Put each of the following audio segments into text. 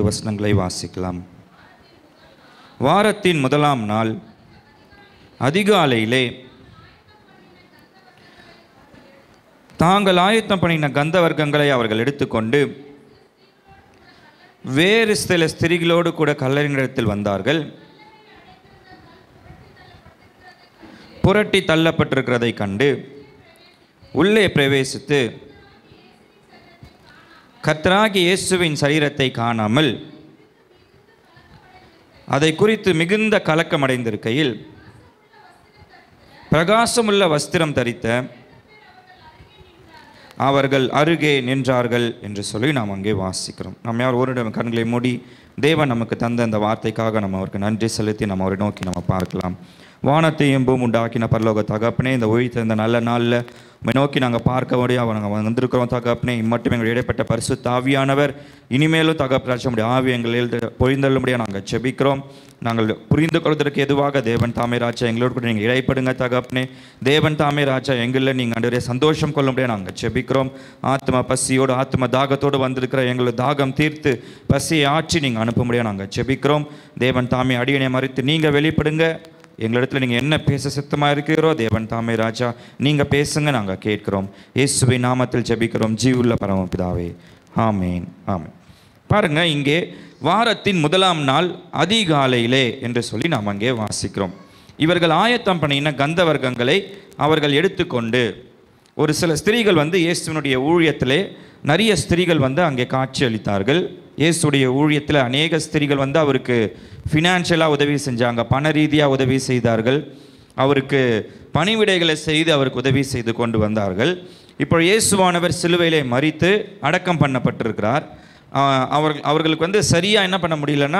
வசனங்களை வாசிக்கலாம் வாரத்தின் முதலாம் நாள் அதிகாலையிலே தாங்கள் ஆயத்தம் பண்ணின கந்த வர்க்கங்களை அவர்கள் எடுத்துக்கொண்டு வேறு சில ஸ்திரிகளோடு கூட கல்லறினிடத்தில் வந்தார்கள் புரட்டி தள்ளப்பட்டிருக்கிறதை கண்டு உள்ளே பிரவேசித்து கர்த்தராகி இயேசுவின் சரீரத்தை காணாமல் அதை குறித்து மிகுந்த கலக்கமடைந்திருக்கையில் பிரகாசமுள்ள வஸ்திரம் தரித்த அவர்கள் அருகே நின்றார்கள் என்று சொல்லி நாம் அங்கே வாசிக்கிறோம் நம்ம யார் ஒரு நிமிடம் கண்களை மூடி தேவன் நமக்கு தந்த அந்த வார்த்தைக்காக நம்ம அவருக்கு நன்றி செலுத்தி நம்ம அவரை நோக்கி நம்ம பார்க்கலாம் வானத்தையும் பூமி உண்டாக்கின பரலோக தகப்பனே இந்த ஒழித்த இந்த நல்ல நாளில் உம்மை நோக்கி நாங்கள் பார்க்க முடியும் நாங்கள் வந்திருக்கிறோம் தகப்பனே இம்மட்டும் எங்கள் இடைப்பட்ட பரிசு தாவியானவர் இனிமேலும் தகப்பராட்சி உடைய ஆவி எங்களில் பொழிந்தள்ளும்படியாக நாங்கள் செபிக்கிறோம் நாங்கள் புரிந்து கொள்வதற்கு எதுவாக தேவன் தாமே ராஜா எங்களோடு கூட நீங்கள் இடைப்படுங்க தகப்பனே தேவன் தாமே ராஜா எங்களில் நீங்கள் அன்றைய சந்தோஷம் கொள்ளும்படியாக நாங்கள் செபிக்கிறோம் ஆத்ம பசியோடு ஆத்ம தாகத்தோடு வந்திருக்கிற எங்களோட தாகம் தீர்த்து பசியை ஆட்சி நீங்கள் அனுப்பும்படியாக நாங்கள் செபிக்கிறோம் தேவன் தாமே அடியனை மறித்து நீங்கள் வெளிப்படுங்க எங்களிடத்துல நீங்கள் என்ன பேச சித்தமாக இருக்கிறோ தேவன் தாமே ராஜா நீங்கள் பேசுங்க நாங்கள் கேட்கிறோம் இயேசுவின் நாமத்தில் ஜெபிக்கிறோம் ஜீவுள்ள பரமபிதாவே ஆமேன் ஆமேன் பாருங்க இங்கே வாரத்தின் முதலாம் நாள் அதிகாலையிலே என்று சொல்லி நாம் அங்கே வாசிக்கிறோம் இவர்கள் ஆயத்தம் பண்ணின கந்த வர்க்கங்களை அவர்கள் எடுத்துக்கொண்டு ஒரு சில ஸ்திரீகள் வந்து இயேசுவினுடைய ஊழியத்திலே நிறைய ஸ்திரீகள் வந்து அங்கே காட்சி அளித்தார்கள் இயேசுடைய ஊழியத்தில் அநேக ஸ்திரீகள் வந்து அவருக்கு ஃபினான்ஷியலாக உதவி செஞ்சாங்க பண ரீதியாக உதவி செய்தார்கள் அவருக்கு பணிவிடைகளை செய்து அவருக்கு உதவி செய்து கொண்டு வந்தார்கள் இப்போ இயேசுவானவர் சிலுவையிலே மறித்து அடக்கம் பண்ணப்பட்டிருக்கிறார் ஆஹ் அவர்கள் அவர்களுக்கு வந்து சரியாக என்ன பண்ண முடியலன்னா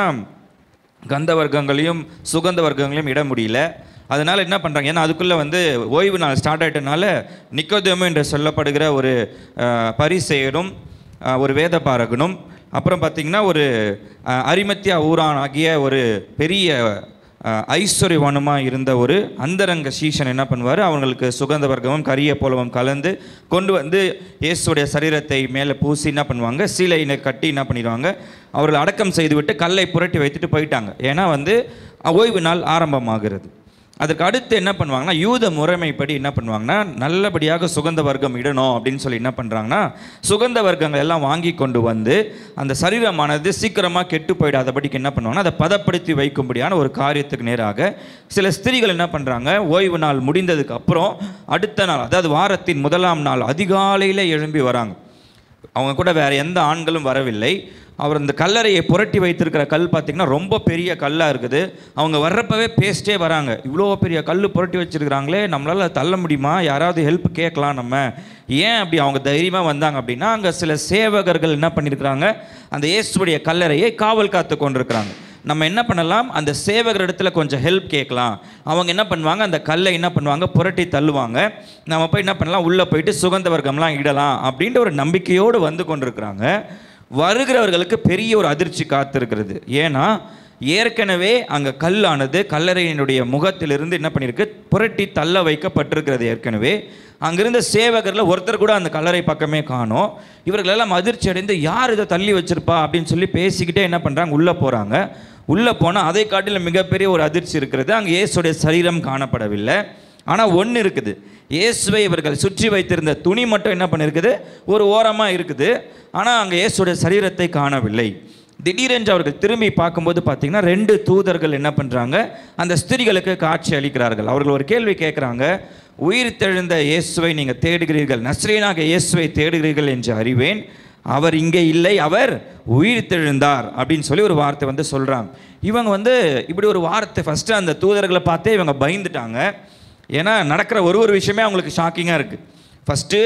கந்த வர்க்கங்களையும் சுகந்த வர்க்கங்களையும் இட முடியல அதனால் என்ன பண்ணுறாங்க ஏன்னா அதுக்குள்ளே வந்து ஓய்வு நாள் ஸ்டார்ட் ஆகிட்டனால நிக்கோதேமு என்று சொல்லப்படுகிற ஒரு அஹ், பரிசேயரும் அஹ், ஒரு வேத பாரகனும் அப்புறம் பார்த்திங்கன்னா ஒரு அஹ், அரிமத்தியா ஊரான் ஆகிய ஒரு பெரிய அஹ், ஐஸ்வர்யவானுமாக இருந்த ஒரு அந்தரங்க சீஷன் என்ன பண்ணுவார் அவங்களுக்கு சுகந்த வர்க்கமும் கரிய போலவும் கலந்து கொண்டு வந்து இயேசுடைய சரீரத்தை மேலே பூசி என்ன பண்ணுவாங்க சீலையினை கட்டி என்ன பண்ணிடுவாங்க அவர்கள் அடக்கம் செய்துவிட்டு கல்லை புரட்டி வைத்துட்டு போயிட்டாங்க ஏன்னா வந்து ஓய்வு நாள் ஆரம்பமாகிறது அதுக்கு அடுத்து என்ன பண்ணுவாங்கன்னா யூத முறைமைப்படி என்ன பண்ணுவாங்கன்னா நல்லபடியாக சுகந்த வர்க்கம் இடணும் அப்படின்னு சொல்லி என்ன பண்ணுறாங்கன்னா சுகந்த வர்க்கங்கள் எல்லாம் வாங்கி கொண்டு வந்து அந்த சரீரமானது சீக்கிரமாக கெட்டு போயிடாதபடிக்கு என்ன பண்ணுவாங்கன்னா அதை பதப்படுத்தி வைக்கும்படியான ஒரு காரியத்துக்கு நேராக சில ஸ்திரீகள் என்ன பண்ணுறாங்க ஓய்வு நாள் முடிந்ததுக்கு அப்புறம் அடுத்த நாள் அதாவது வாரத்தின் முதலாம் நாள் அதிகாலையில் எழும்பி வராங்க அவங்க கூட வேற எந்த ஆண்களும் வரவில்லை அவர் இந்த கல்லறையை புரட்டி வைத்திருக்கிற கல் பார்த்திங்கன்னா ரொம்ப பெரிய கல்லாக இருக்குது அவங்க வர்றப்பவே பேசிட்டே வராங்க இவ்வளோ பெரிய கல் புரட்டி வச்சிருக்கிறாங்களே நம்மளால் தள்ள முடியுமா யாராவது ஹெல்ப் கேட்கலாம் நம்ம ஏன் அப்படி அவங்க தைரியமாக வந்தாங்க அப்படின்னா அங்கே சில சேவகர்கள் என்ன பண்ணியிருக்கிறாங்க அந்த இயேசுடைய கல்லறையை காவல் காத்து கொண்டிருக்கிறாங்க நம்ம என்ன பண்ணலாம் அந்த சேவகர் இடத்துல கொஞ்சம் ஹெல்ப் கேட்கலாம் அவங்க என்ன பண்ணுவாங்க அந்த கல்லை என்ன பண்ணுவாங்க புரட்டி தள்ளுவாங்க நம்ம போய் என்ன பண்ணலாம் உள்ளே போயிட்டு சுகந்த வர்க்கம்லாம் இடலாம் அப்படின்ற ஒரு நம்பிக்கையோடு வந்து கொண்டிருக்கிறாங்க வருகிறவர்களுக்கு பெரிய ஒரு அதிர்ச்சி காத்திருக்கிறது ஏன்னா ஏற்கனவே அங்கே கல்லானது கல்லறையினுடைய முகத்திலிருந்து என்ன பண்ணியிருக்கு புரட்டி தள்ள வைக்கப்பட்டிருக்கிறது ஏற்கனவே அங்கிருந்த சேவகரில் ஒருத்தர் கூட அந்த கல்லறை பக்கமே காணோம் இவர்கள் எல்லாம் அதிர்ச்சி அடைந்து யார் இதை தள்ளி வச்சிருப்பா அப்படின்னு சொல்லி பேசிக்கிட்டே என்ன பண்ணுறாங்க உள்ளே போகிறாங்க உள்ளே போனால் அதை காட்டிலும் மிகப்பெரிய ஒரு அதிர்ச்சி இருக்கிறது அங்கே இயேசுடைய சரீரம் காணப்படவில்லை ஆனால் ஒன்று இருக்குது இயேசுவை இவர்கள் சுற்றி வைத்திருந்த துணி மட்டும் என்ன பண்ணியிருக்குது ஒரு ஓரமாக இருக்குது ஆனால் அங்கே இயேசுடைய சரீரத்தை காணவில்லை திடீரென்று அவர்கள் திரும்பி பார்க்கும்போது பார்த்தீங்கன்னா ரெண்டு தூதர்கள் என்ன பண்ணுறாங்க அந்த ஸ்திரிகளுக்கு காட்சி அளிக்கிறார்கள் அவர்கள் ஒரு கேள்வி கேட்குறாங்க உயிர் தெழுந்த இயேசுவை நீங்கள் தேடுகிறீர்கள் நஸ்ரீனாக இயேசுவை தேடுகிறீர்கள் என்று அறிவேன் அவர் இங்கே இல்லை அவர் உயிர் தெழுந்தார் அப்படின்னு சொல்லி ஒரு வார்த்தை வந்து சொல்கிறாங்க இவங்க வந்து இப்படி ஒரு வார்த்தை ஃபஸ்ட்டு அந்த தூதர்களை பார்த்தே இவங்க பயந்துட்டாங்க ஏன்னா நடக்கிற ஒரு ஒரு விஷயமே அவங்களுக்கு ஷாக்கிங்காக இருக்குது ஃபஸ்ட்டு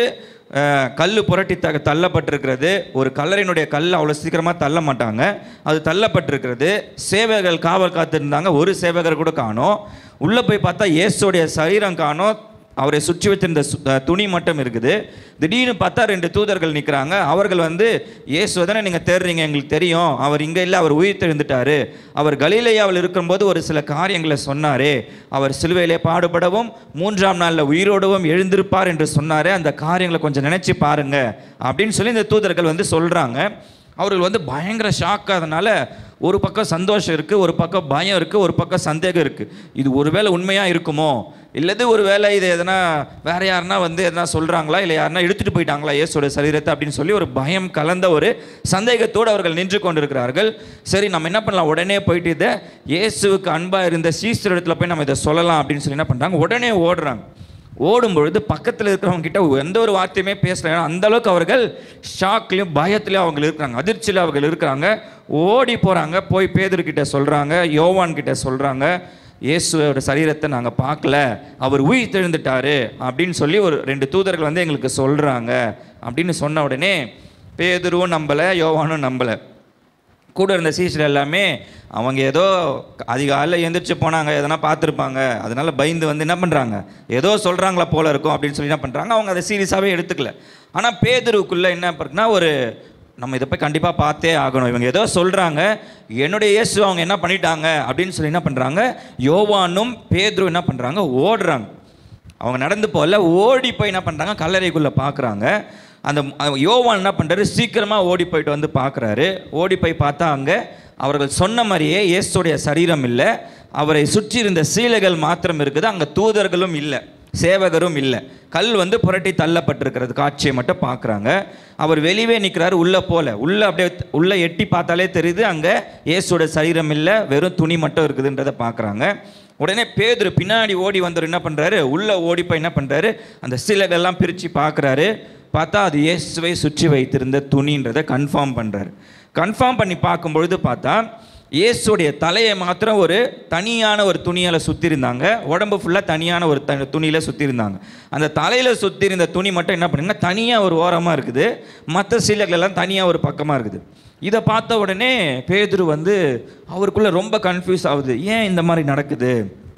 கல் புரட்டி த தள்ளப்பட்டிருக்கிறது ஒரு கல்லறையினுடைய கல் அவ்வளோ சீக்கிரமாக தள்ள மாட்டாங்க அது தள்ளப்பட்டிருக்கிறது சேவகர்கள் காவல் காத்திருந்தாங்க ஒரு சேவகர் கூட காணோம் உள்ளே போய் பார்த்தா இயேசுடைய சரீரம் காணோம் அவரை சுற்றி வைத்திருந்த சு- அஹ் துணி மட்டும் இருக்குது திடீர்னு பார்த்தா ரெண்டு தூதர்கள் நிற்கிறாங்க அவர்கள் வந்து இயேசுவை தானே நீங்கள் தேடுறீங்க எங்களுக்கு தெரியும் அவர் இங்கே இல்லை அவர் உயிர் தெழுந்துட்டாரு அவர் கலிலேயாவில் இருக்கும்போது ஒரு சில காரியங்களை சொன்னாரே அவர் சிலுவையிலே பாடுபடவும் மூன்றாம் நாளில் உயிரோடவும் எழுந்திருப்பார் என்று சொன்னாரே அந்த காரியங்களை கொஞ்சம் நினைச்சு பாருங்க அப்படின்னு சொல்லி இந்த தூதர்கள் வந்து சொல்கிறாங்க அவர்கள் வந்து பயங்கர ஷாக் அதனால ஒரு பக்கம் சந்தோஷம் இருக்குது ஒரு பக்கம் பயம் இருக்குது ஒரு பக்கம் சந்தேகம் இருக்குது இது ஒருவேளை உண்மையாக இருக்குமோ இல்லது ஒரு வேளை இது எதனா வேற யாருன்னா வந்து எதனா சொல்கிறாங்களா இல்லை யாருன்னா எடுத்துகிட்டு போயிட்டாங்களா இயேசுவோட சரீரத்தை அப்படின்னு சொல்லி ஒரு பயம் கலந்த ஒரு சந்தேகத்தோடு அவர்கள் நின்று கொண்டிருக்கிறார்கள் சரி நம்ம என்ன பண்ணலாம் உடனே போயிட்டு இதை இயேசுவுக்கு அன்பாக இருந்த சீஸ்டர் இடத்துல போய் நம்ம இதை சொல்லலாம் அப்படின்னு சொல்லி என்ன பண்ணுறாங்க உடனே ஓடுறாங்க ஓடும் பொழுது பக்கத்தில் இருக்கிறவங்க கிட்ட எந்த ஒரு வார்த்தையுமே பேசல அந்த அளவுக்கு அவர்கள் ஷாக்லையும் பயத்துலையும் அவங்க இருக்கிறாங்க அதிர்ச்சியில் அவர்கள் இருக்கிறாங்க ஓடி போகிறாங்க போய் பேதர்கிட்ட சொல்கிறாங்க யோவான் கிட்ட சொல்கிறாங்க இயேசுவோட சரீரத்தை நாங்கள் பார்க்கல அவர் உயிர் தெழுந்துட்டாரு அப்படின்னு சொல்லி ஒரு ரெண்டு தூதர்கள் வந்து எங்களுக்கு சொல்கிறாங்க அப்படின்னு சொன்ன உடனே பேதுருவும் நம்பலை யோவானும் நம்பலை கூட இருந்த சீசர் எல்லாமே அவங்க ஏதோ அதிகாலையில் எந்திரிச்சு போனாங்க எதனா பார்த்துருப்பாங்க அதனால பயந்து வந்து என்ன பண்ணுறாங்க ஏதோ சொல்கிறாங்களா போல இருக்கும் அப்படின்னு சொல்லி என்ன பண்ணுறாங்க அவங்க அதை சீரியஸாகவே எடுத்துக்கல ஆனால் பேதுருவுக்குள்ளே என்ன இருக்குன்னா ஒரு நம்ம இதை போய் கண்டிப்பாக பார்த்தே ஆகணும் இவங்க ஏதோ சொல்கிறாங்க என்னுடைய இயேசு அவங்க என்ன பண்ணிட்டாங்க அப்படின்னு சொல்லி என்ன பண்ணுறாங்க யோவானும் பேதுரு என்ன பண்ணுறாங்க ஓடுறாங்க அவங்க நடந்து போகல ஓடி போய் என்ன பண்ணுறாங்க கல்லறைக்குள்ளே பார்க்குறாங்க அந்த அந்த யோவான் என்ன பண்ணுறாரு சீக்கிரமாக ஓடி போயிட்டு வந்து பார்க்குறாரு ஓடி போய் பார்த்தா அங்கே அவர்கள் சொன்ன மாதிரியே இயேசுடைய சரீரம் இல்லை அவரை சுற்றி இருந்த சீலைகள் மாத்திரம் இருக்குது அங்கே தூதர்களும் இல்லை சேவகரும் இல்லை கல் வந்து புரட்டி தள்ளப்பட்டிருக்கிறது காட்சியை மட்டும் பார்க்குறாங்க அவர் வெளியே நிற்கிறாரு உள்ளே போல உள்ளே அப்படியே உள்ளே எட்டி பார்த்தாலே தெரியுது அங்கே இயேசுவோட சரீரம் இல்லை வெறும் துணி மட்டும் இருக்குதுன்றதை பார்க்குறாங்க உடனே பேதுரு பின்னாடி ஓடி வந்தவர் என்ன பண்ணுறாரு உள்ளே ஓடி போய் என்ன பண்ணுறாரு அந்த சிலைகள்லாம் பிரித்து பார்க்குறாரு பார்த்தா அது இயேசுவை சுற்றி வைத்திருந்த துணின்றதை கன்ஃபார்ம் பண்ணுறாரு கன்ஃபார்ம் பண்ணி பார்க்கும்பொழுது பார்த்தா இயேசுடைய தலையை மாத்திரம் ஒரு தனியான ஒரு துணியால் சுற்றிருந்தாங்க உடம்பு ஃபுல்லாக தனியான ஒரு த துணியில் சுற்றிருந்தாங்க அந்த தலையில் சுற்றிருந்த துணி மட்டும் என்ன பண்ணுங்கன்னா தனியாக ஒரு ஓரமாக இருக்குது மற்ற சீலைகள் எல்லாம் தனியாக ஒரு பக்கமாக இருக்குது இதை பார்த்த உடனே பேதுரு வந்து அவருக்குள்ளே ரொம்ப கன்ஃபியூஸ் ஆகுது ஏன் இந்த மாதிரி நடக்குது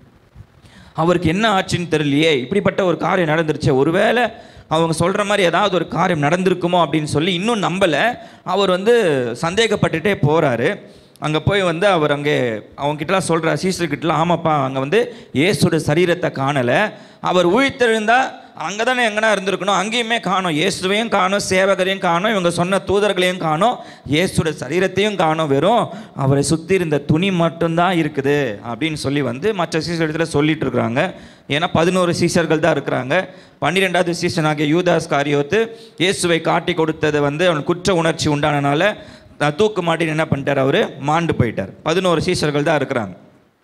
அவருக்கு என்ன ஆச்சுன்னு தெரியலையே இப்படிப்பட்ட ஒரு காரியம் நடந்துருச்சு ஒருவேளை அவங்க சொல்கிற மாதிரி ஏதாவது ஒரு காரியம் நடந்திருக்குமோ அப்படின்னு சொல்லி இன்னும் நம்பலை அவர் வந்து சந்தேகப்பட்டுட்டே போகிறாரு அங்கே போய் வந்து அவர் அங்கே அவங்ககிட்டலாம் சொல்கிறார் சீசர்கிட்டலாம் ஆமாப்பா அங்கே வந்து இயேசுடைய சரீரத்தை காணலை அவர் உயிர்த்தெழுந்தா அங்கே தானே எங்கன்னா இருந்திருக்கணும் அங்கேயுமே காணோம் இயேசுவையும் காணோம் சேவகரையும் காணோம் இவங்க சொன்ன தூதர்களையும் காணோம் இயேசுடைய சரீரத்தையும் காணோம் வெறும் அவரை சுற்றி இருந்த துணி மட்டும்தான் இருக்குது அப்படின்னு சொல்லி வந்து மற்ற சீசர் இடத்துல சொல்லிட்டு இருக்கிறாங்க ஏன்னா பதினோரு சீசர்கள் தான் இருக்கிறாங்க பன்னிரெண்டாவது சீசன் ஆகிய யூதாஸ் காரியோத்து இயேசுவை காட்டி கொடுத்தது வந்து அவனுக்கு குற்ற உணர்ச்சி உண்டானனால அஹ், தூக்கு மாட்டின்னு என்ன பண்ணிட்டார் அவர் மாண்டு போயிட்டார் பதினோரு சீசர்கள் தான் இருக்கிறாங்க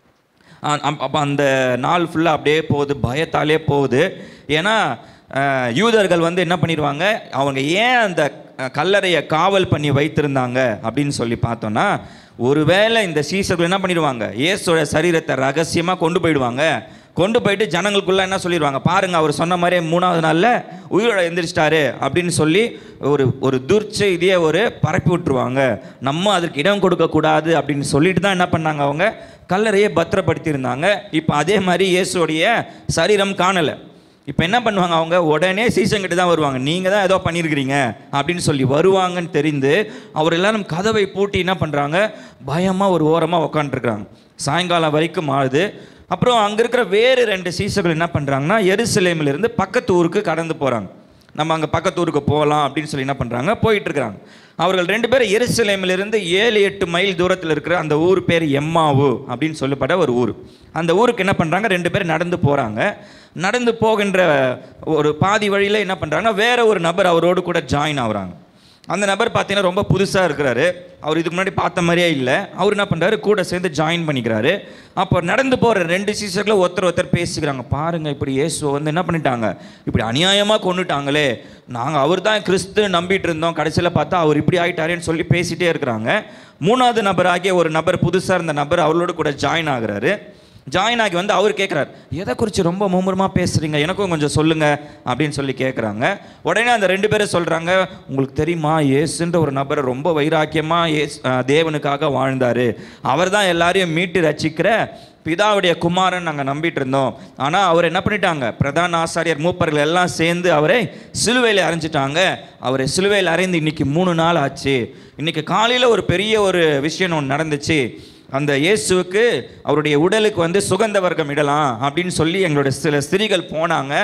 அப்போ அந்த நாள் ஃபுல்லாக அப்படியே போகுது பயத்தாலே போகுது ஏன்னா அஹ், யூதர்கள் வந்து என்ன பண்ணிடுவாங்க அவங்க ஏன் அந்த அஹ், கல்லறையை காவல் பண்ணி வைத்திருந்தாங்க அப்படின்னு சொல்லி பார்த்தோன்னா ஒருவேளை இந்த சீசர்கள் என்ன பண்ணிடுவாங்க இயேசுவோட சரீரத்தை ரகசியமாக கொண்டு போயிடுவாங்க கொண்டு போயிட்டு ஜனங்களுக்குள்ள என்ன சொல்லிடுவாங்க பாருங்க அவர் சொன்ன மாதிரியே மூணாவது நாளில் உயிரோட எந்திரிச்சிட்டாரு அப்படின்னு சொல்லி ஒரு ஒரு துர்ச்செய்தியை ஒரு பரப்பி விட்டுருவாங்க நம்ம அதற்கு இடம் கொடுக்கக்கூடாது அப்படின்னு சொல்லிட்டு தான் என்ன பண்ணாங்க அவங்க கல்லறையை பத்திரப்படுத்தியிருந்தாங்க இப்போ அதே மாதிரி இயேசுடைய சரீரம் காணலை இப்போ என்ன பண்ணுவாங்க அவங்க உடனே சீசங்கிட்ட தான் வருவாங்க நீங்கள் தான் ஏதோ பண்ணியிருக்கிறீங்க அப்படின்னு சொல்லி வருவாங்கன்னு தெரிந்து அவர் எல்லாரும் கதவை பூட்டி என்ன பண்ணுறாங்க பயமாக ஒரு ஓரமாக உக்காந்துருக்குறாங்க சாயங்காலம் வரைக்கும் ஆகுது அப்புறம் அங்கே இருக்கிற வேறு ரெண்டு சீசர்கள் என்ன பண்ணுறாங்கன்னா எருசலேமில் இருந்து பக்கத்து ஊருக்கு கடந்து போகிறாங்க நம்ம அங்கே பக்கத்து ஊருக்கு போகலாம் அப்படின்னு சொல்லி என்ன பண்ணுறாங்க போயிட்டு இருக்கிறாங்க அவர்கள் ரெண்டு பேரும் எருசலேமிலிருந்து ஏழு எட்டு மைல் தூரத்தில் இருக்கிற அந்த ஊர் பேர் எம்மாவு அப்படின்னு சொல்லப்பட்ட ஒரு ஊர் அந்த ஊருக்கு என்ன பண்ணுறாங்க ரெண்டு பேரும் நடந்து போகிறாங்க நடந்து போகின்ற ஒரு பாதி வழியில் என்ன பண்ணுறாங்க வேற ஒரு நபர் அவரோடு கூட ஜாயின் ஆகுறாங்க அந்த நபர் பார்த்தீங்கன்னா ரொம்ப புதுசாக இருக்கிறாரு அவர் இதுக்கு முன்னாடி பார்த்த மாதிரியே இல்லை அவர் என்ன பண்ணுறாரு கூட சேர்ந்து ஜாயின் பண்ணிக்கிறாரு அப்போ நடந்து போகிற ரெண்டு சீசர்களும் ஒருத்தர் ஒருத்தர் பேசிக்கிறாங்க பாருங்கள் இப்படி இயேசுவை வந்து என்ன பண்ணிட்டாங்க இப்படி அநியாயமாக கொண்டுட்டாங்களே நாங்கள் அவர் தான் கிறிஸ்து நம்பிட்டு இருந்தோம் கடைசியில் பார்த்தா அவர் இப்படி ஆயிட்டாரேன்னு சொல்லி பேசிட்டே இருக்கிறாங்க மூணாவது நபராகிய ஒரு நபர் புதுசாக இருந்த நபர் அவரோட கூட ஜாயின் ஆகுறாரு ஜாயின் ஆகி வந்து அவர் கேட்குறாரு எதை குறித்து ரொம்ப மும்முரமாக பேசுகிறீங்க எனக்கும் கொஞ்சம் சொல்லுங்க அப்படின்னு சொல்லி கேட்குறாங்க உடனே அந்த ரெண்டு பேரும் சொல்கிறாங்க உங்களுக்கு தெரியுமா இயேசுன்ற ஒரு நபரை ரொம்ப வைராக்கியமாக இயேசு அஹ், தேவனுக்காக வாழ்ந்தார் அவர் தான் எல்லாரையும் மீட்டு ரட்சிக்கிற பிதாவுடைய குமாரன் நாங்கள் நம்பிட்டு இருந்தோம் ஆனால் அவர் என்ன பண்ணிட்டாங்க பிரதான ஆசாரியர் மூப்பர்கள் எல்லாம் சேர்ந்து அவரை சிலுவையில் அரைஞ்சிட்டாங்க அவரை சிலுவையில் அரைந்து இன்னைக்கு மூணு நாள் ஆச்சு இன்னைக்கு காலையில் ஒரு பெரிய ஒரு விஷயம் ஒன்று நடந்துச்சு அந்த இயேசுவுக்கு அவருடைய உடலுக்கு வந்து சுகந்த வர்க்கம் இடலாம் அப்படின்னு சொல்லி எங்களோட சில ஸ்திரீகள் போனாங்க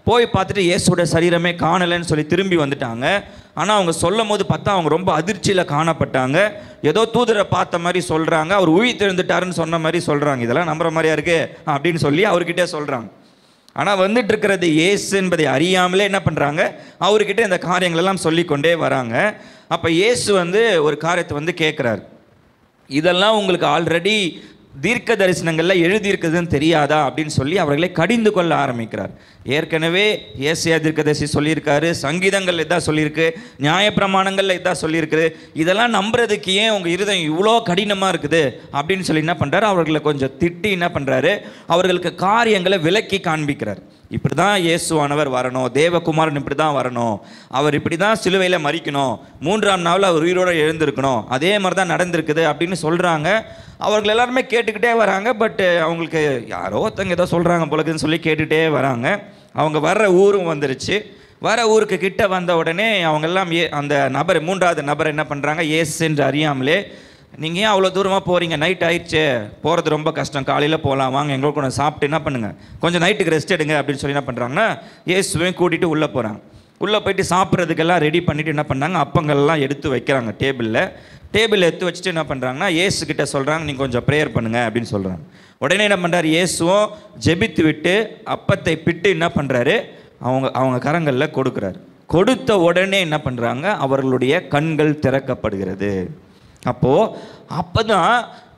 போய் பார்த்துட்டு இயேசுவோட சரீரமே காணலைன்னு சொல்லி திரும்பி வந்துட்டாங்க ஆனால் அவங்க சொல்லும் போது பார்த்தா அவங்க ரொம்ப அதிர்ச்சியில் காணப்பட்டாங்க ஏதோ தூதரை பார்த்த மாதிரி சொல்கிறாங்க அவர் உயிர் தெரிந்துட்டாருன்னு சொன்ன மாதிரி சொல்கிறாங்க இதெல்லாம் நம்புற மாதிரியா இருக்கு அப்படின்னு சொல்லி அவர்கிட்டே சொல்கிறாங்க ஆனால் வந்துட்டு இருக்கிறது இயேசு என்பதை அறியாமலே என்ன பண்ணுறாங்க அவர்கிட்ட இந்த காரியங்கள் எல்லாம் சொல்லிக்கொண்டே வராங்க அப்போ இயேசு வந்து ஒரு காரியத்தை வந்து கேட்குறாரு இதெல்லாம் உங்களுக்கு ஆல்ரெடி தீர்க்க தரிசனங்களில் எழுதியிருக்குதுன்னு தெரியாதா அப்படின்னு சொல்லி அவர்களை கடிந்து கொள்ள ஆரம்பிக்கிறார் ஏற்கனவே ஏசியா தீர்க்கதரிசி சொல்லியிருக்காரு சங்கீதங்கள் இதான் சொல்லியிருக்கு நியாயப்பிரமாணங்களில் இதான் சொல்லியிருக்கு இதெல்லாம் நம்புறதுக்கு ஏன் உங்கள் இருதயம் இவ்வளோ கடினமாக இருக்குது அப்படின்னு சொல்லி என்ன பண்ணுறாரு அவர்களை கொஞ்சம் திட்டி என்ன பண்ணுறாரு அவர்களுக்கு காரியங்களை விலக்கி காண்பிக்கிறார் இப்படி தான் இயேசுவானவர் வரணும் தேவகுமாரன் இப்படி தான் வரணும் அவர் இப்படி தான் சிலுவையில் மறிக்கணும் மூன்றாம் நாளில் அவர் உயிரோடு எழுந்திருக்கணும் அதே மாதிரி தான் நடந்திருக்குது அப்படின்னு சொல்கிறாங்க அவர்கள் எல்லாருமே கேட்டுக்கிட்டே வராங்க பட் அவங்களுக்கு யாரோ ஒருத்தங்க ஏதோ சொல்கிறாங்க போலக்குன்னு சொல்லி கேட்டுகிட்டே வராங்க அவங்க வர்ற ஊரும் வந்துருச்சு வர ஊருக்கு கிட்ட வந்த உடனே அவங்க எல்லாம் ஏ அந்த நபர் மூன்றாவது நபர் என்ன பண்ணுறாங்க ஏசு என்று அறியாமலே நீங்கள் ஏன் அவ்வளோ தூரமாக போகிறீங்க நைட் ஆயிடுச்சு போகிறது ரொம்ப கஷ்டம் காலையில் போகலாம் வாங்க எங்களோட கூட சாப்பிட்டு என்ன பண்ணுங்கள் கொஞ்சம் நைட்டுக்கு ரெஸ்ட் எடுங்க அப்படின்னு சொல்லி என்ன பண்ணுறாங்கன்னா இயேசுவையும் கூட்டிகிட்டு உள்ளே போகிறாங்க உள்ளே போயிட்டு சாப்பிட்றதுக்கெல்லாம் ரெடி பண்ணிவிட்டு என்ன பண்ணாங்க அப்பங்கள்லாம் எடுத்து வைக்கிறாங்க டேபிளில் டேபிள் எடுத்து வச்சுட்டு என்ன பண்ணுறாங்கன்னா இயேசு கிட்ட சொல்கிறாங்க நீங்கள் கொஞ்சம் ப்ரேயர் பண்ணுங்க அப்படின்னு சொல்கிறாங்க உடனே என்ன பண்ணுறாரு இயேசுவும் ஜெபித்து விட்டு அப்பத்தை பிட்டு என்ன பண்ணுறாரு அவங்க அவங்க கரங்களில் கொடுக்குறாரு கொடுத்த உடனே என்ன பண்ணுறாங்க அவர்களுடைய கண்கள் திறக்கப்படுகிறது அப்போது அப்போ தான்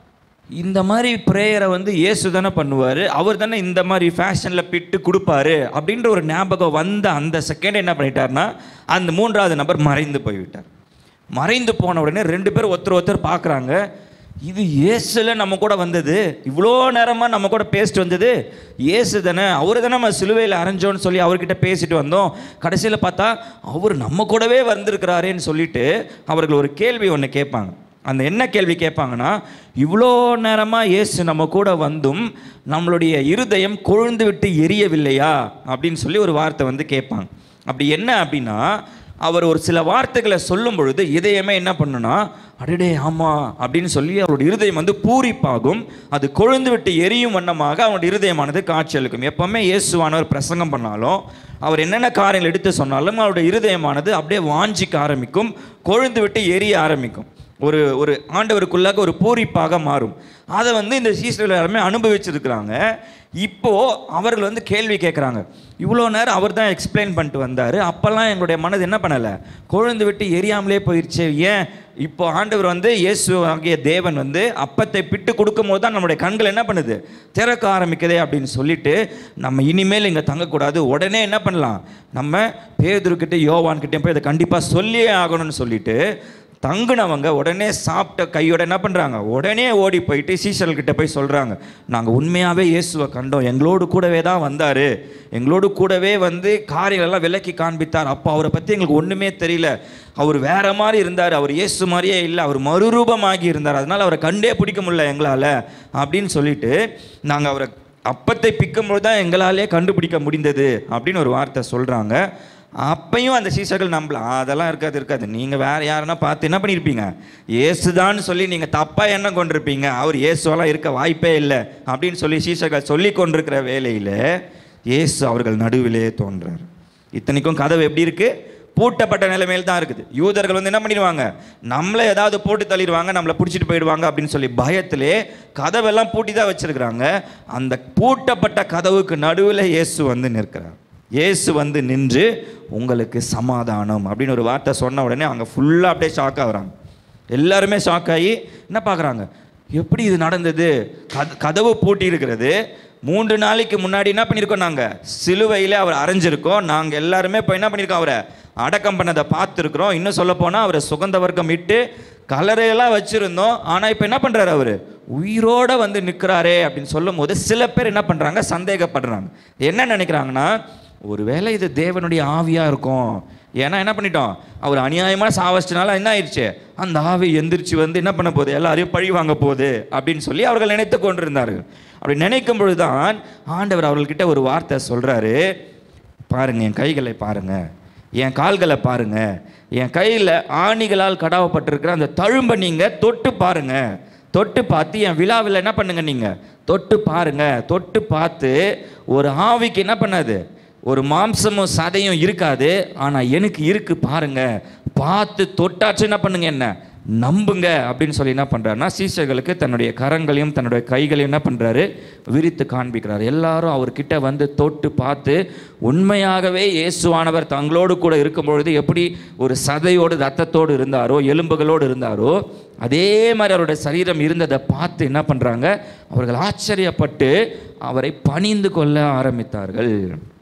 இந்த மாதிரி ப்ரேயரை வந்து இயேசு தானே பண்ணுவார் அவர் தானே இந்த மாதிரி ஃபேஷனில் பிட்டு கொடுப்பாரு அப்படின்ற ஒரு ஞாபகம் வந்த அந்த செகண்ட் என்ன பண்ணிட்டார்னா அந்த மூன்றாவது நபர் மறைந்து போய்விட்டார் மறைந்து போன உடனே ரெண்டு பேரும் ஒருத்தர் ஒருத்தர் பார்க்குறாங்க இது இயேசுல நம்ம கூட வந்தது இவ்வளோ நேரமாக நம்ம கூட பேசிட்டு வந்தது இயேசு தானே அவர் தானே நம்ம சிலுவையில் அரைஞ்சோன்னு சொல்லி அவர்கிட்ட பேசிட்டு வந்தோம் கடைசியில் பார்த்தா அவர் நம்ம கூடவே வந்திருக்கிறாரேன்னு சொல்லிட்டு அவர்கள் ஒரு கேள்வி ஒன்று கேட்பாங்க அந்த என்ன கேள்வி கேட்பாங்கன்னா இவ்வளோ நேரமாக இயேசு நம்ம கூட வந்தும் நம்மளுடைய இருதயம் கொழுந்து விட்டு எரியவில்லையா அப்படின்னு சொல்லி ஒரு வார்த்தை வந்து கேட்பாங்க அப்படி என்ன அப்படின்னா அவர் ஒரு சில வார்த்தைகளை சொல்லும் பொழுது இதயமே என்ன பண்ணுனா அடடே ஆமாம் அப்படின்னு சொல்லி அவருடைய இருதயம் வந்து பூரிப்பாகும் அது கொழுந்து விட்டு எரியும் வண்ணமாக அவனுடைய இருதயமானது காட்சியளிக்கும் எப்பவுமே இயேசுவானவர் பிரசங்கம் பண்ணாலும் அவர் என்னென்ன காரியங்கள் எடுத்து சொன்னாலும் அவருடைய இருதயமானது அப்படியே வாஞ்சிக்க ஆரம்பிக்கும் கொழுந்து விட்டு எரிய ஆரம்பிக்கும் ஒரு ஒரு ஆண்டவருக்குள்ளாக ஒரு பூரிப்பாக மாறும் அதை வந்து இந்த சீசர்கள் எல்லாருமே அனுபவிச்சிருக்கிறாங்க இப்போ அவர்கள் வந்து கேள்வி கேட்குறாங்க இவ்வளோ நேரம் அவர் தான் எக்ஸ்பிளைன் பண்ணிட்டு வந்தார் அப்போல்லாம் எங்களுடைய மனது என்ன பண்ணலை கொழுந்து விட்டு எரியாமலே போயிடுச்சு ஏன் இப்போ ஆண்டவர் வந்து இயேசு ஆகிய தேவன் வந்து அப்பத்தை பிட்டு கொடுக்கும்போது தான் நம்மளுடைய கண்கள் என்ன பண்ணுது திறக்க ஆரம்பிக்குதே அப்படின்னு சொல்லிட்டு நம்ம இனிமேல் இங்கே தங்கக்கூடாது உடனே என்ன பண்ணலாம் நம்ம பேதுருக்கிட்ட யோவான்கிட்ட போய் இதை கண்டிப்பாக சொல்லியே ஆகணும்னு சொல்லிட்டு தங்குனவங்க உடனே சாப்பிட்ட கையோட என்ன பண்ணுறாங்க உடனே ஓடி போயிட்டு சீசல்கிட்ட போய் சொல்கிறாங்க நாங்கள் உண்மையாகவே இயேசுவை கண்டோம் எங்களோடு கூடவே தான் வந்தார் எங்களோடு கூடவே வந்து காரியங்களெல்லாம் விலக்கி காண்பித்தார் அப்போ அவரை பற்றி எங்களுக்கு ஒன்றுமே தெரியல அவர் வேற மாதிரி இருந்தார் அவர் இயேசு மாதிரியே இல்லை அவர் மறுரூபமாகி இருந்தார் அதனால் அவரை கண்டே பிடிக்க முடியல எங்களால் அப்படின்னு சொல்லிட்டு நாங்கள் அவரை அப்பத்தை பிக்கும்போது தான் எங்களாலே கண்டுபிடிக்க முடிந்தது அப்படின்னு ஒரு வார்த்தை சொல்கிறாங்க அப்பையும் அந்த சீசர்கள் நம்பலாம் "ஆ, அதெல்லாம் இருக்காது இருக்காது நீங்கள் வேற யாருன்னா பார்த்து என்ன பண்ணியிருப்பீங்க இயேசுதான்னு சொல்லி நீங்கள் தப்பாக எண்ணம் கொண்டிருப்பீங்க அவர் இயேசுவெல்லாம் இருக்க வாய்ப்பே இல்லை அப்படின்னு சொல்லி சீசர்கள் சொல்லி கொண்டிருக்கிற வேலையில் இயேசு அவர்கள் நடுவிலே தோன்றார் இத்தனைக்கும் கதவு எப்படி இருக்கு பூட்டப்பட்ட நிலைமையில் தான் இருக்குது யூதர்கள் வந்து என்ன பண்ணிடுவாங்க நம்மளை ஏதாவது போட்டு தள்ளிடுவாங்க நம்மளை பிடிச்சிட்டு போயிடுவாங்க அப்படின்னு சொல்லி பயத்திலே கதவெல்லாம் பூட்டி தான் வச்சிருக்கிறாங்க அந்த பூட்டப்பட்ட கதவுக்கு நடுவில் இயேசு வந்து நிற்கிறார் இயேசு வந்து நின்று உங்களுக்கு சமாதானம் அப்படின்னு ஒரு வார்த்தை சொன்ன உடனே அவங்க ஃபுல்லாக அப்படியே ஷாக் ஆகுறாங்க எல்லாருமே ஷாக் ஆகி என்ன பார்க்குறாங்க எப்படி இது நடந்தது கத கதவு பூட்டி இருக்கிறது மூன்று நாளைக்கு முன்னாடி என்ன பண்ணியிருக்கோம் நாங்கள் சிலுவையில் அவர் அரைஞ்சிருக்கோம் நாங்கள் எல்லாருமே இப்போ என்ன பண்ணியிருக்கோம் அவரை அடக்கம் பண்ணதை பார்த்துருக்குறோம் இன்னும் சொல்ல போனால் அவரை சுகந்த வர்க்கம் இட்டு கலரையெல்லாம் வச்சுருந்தோம் ஆனால் இப்போ என்ன பண்ணுறாரு அவர் உயிரோட வந்து நிற்கிறாரே அப்படின்னு சொல்லும் போது சில பேர் என்ன பண்ணுறாங்க சந்தேகப்படுறாங்க என்ன நினைக்கிறாங்கன்னா ஒருவேளை இது தேவனுடைய ஆவியாக இருக்கும் ஏன்னா என்ன பண்ணிட்டோம் அவர் அநியாயமாக சாவச்சினால என்ன ஆயிடுச்சு அந்த ஆவி எந்திரிச்சு வந்து என்ன பண்ண போகுது எல்லாரையும் பழி வாங்க போகுது அப்படின்னு சொல்லி அவர்கள் நினைத்து கொண்டிருந்தார்கள் அப்படி நினைக்கும் பொழுதுதான் ஆண்டவர் அவர்கள்கிட்ட ஒரு வார்த்தை சொல்கிறாரு பாருங்க என் கைகளை பாருங்க என் கால்களை பாருங்க என் கையில் ஆணிகளால் கடாவப்பட்டிருக்கிற அந்த தழும்பை நீங்கள் தொட்டு பாருங்க தொட்டு பார்த்து என் விழாவில் என்ன பண்ணுங்க நீங்கள் தொட்டு பாருங்க தொட்டு பார்த்து ஒரு ஆவிக்கு என்ன பண்ணாது ஒரு மாம்சமும் சதையும் இருக்காது ஆனால் எனக்கு இருக்கு பாருங்க பார்த்து தொட்டாச்சு என்ன பண்ணுங்க என்ன நம்புங்க அப்படின்னு சொல்லி என்ன பண்ணுறாருன்னா சீசர்களுக்கு தன்னுடைய கரங்களையும் தன்னுடைய கைகளையும் என்ன பண்ணுறாரு விரித்து காண்பிக்கிறார் எல்லாரும் அவர்கிட்ட வந்து தொட்டு பார்த்து உண்மையாகவே இயேசுவானவர் தங்களோடு கூட இருக்கும் பொழுது எப்படி ஒரு சதையோடு ரத்தத்தோடு இருந்தாரோ எலும்புகளோடு இருந்தாரோ அதே மாதிரி அவருடைய சரீரம் இருந்ததை பார்த்து என்ன பண்ணுறாங்க அவர்கள் ஆச்சரியப்பட்டு அவரை பணிந்து கொள்ள ஆரம்பித்தார்கள்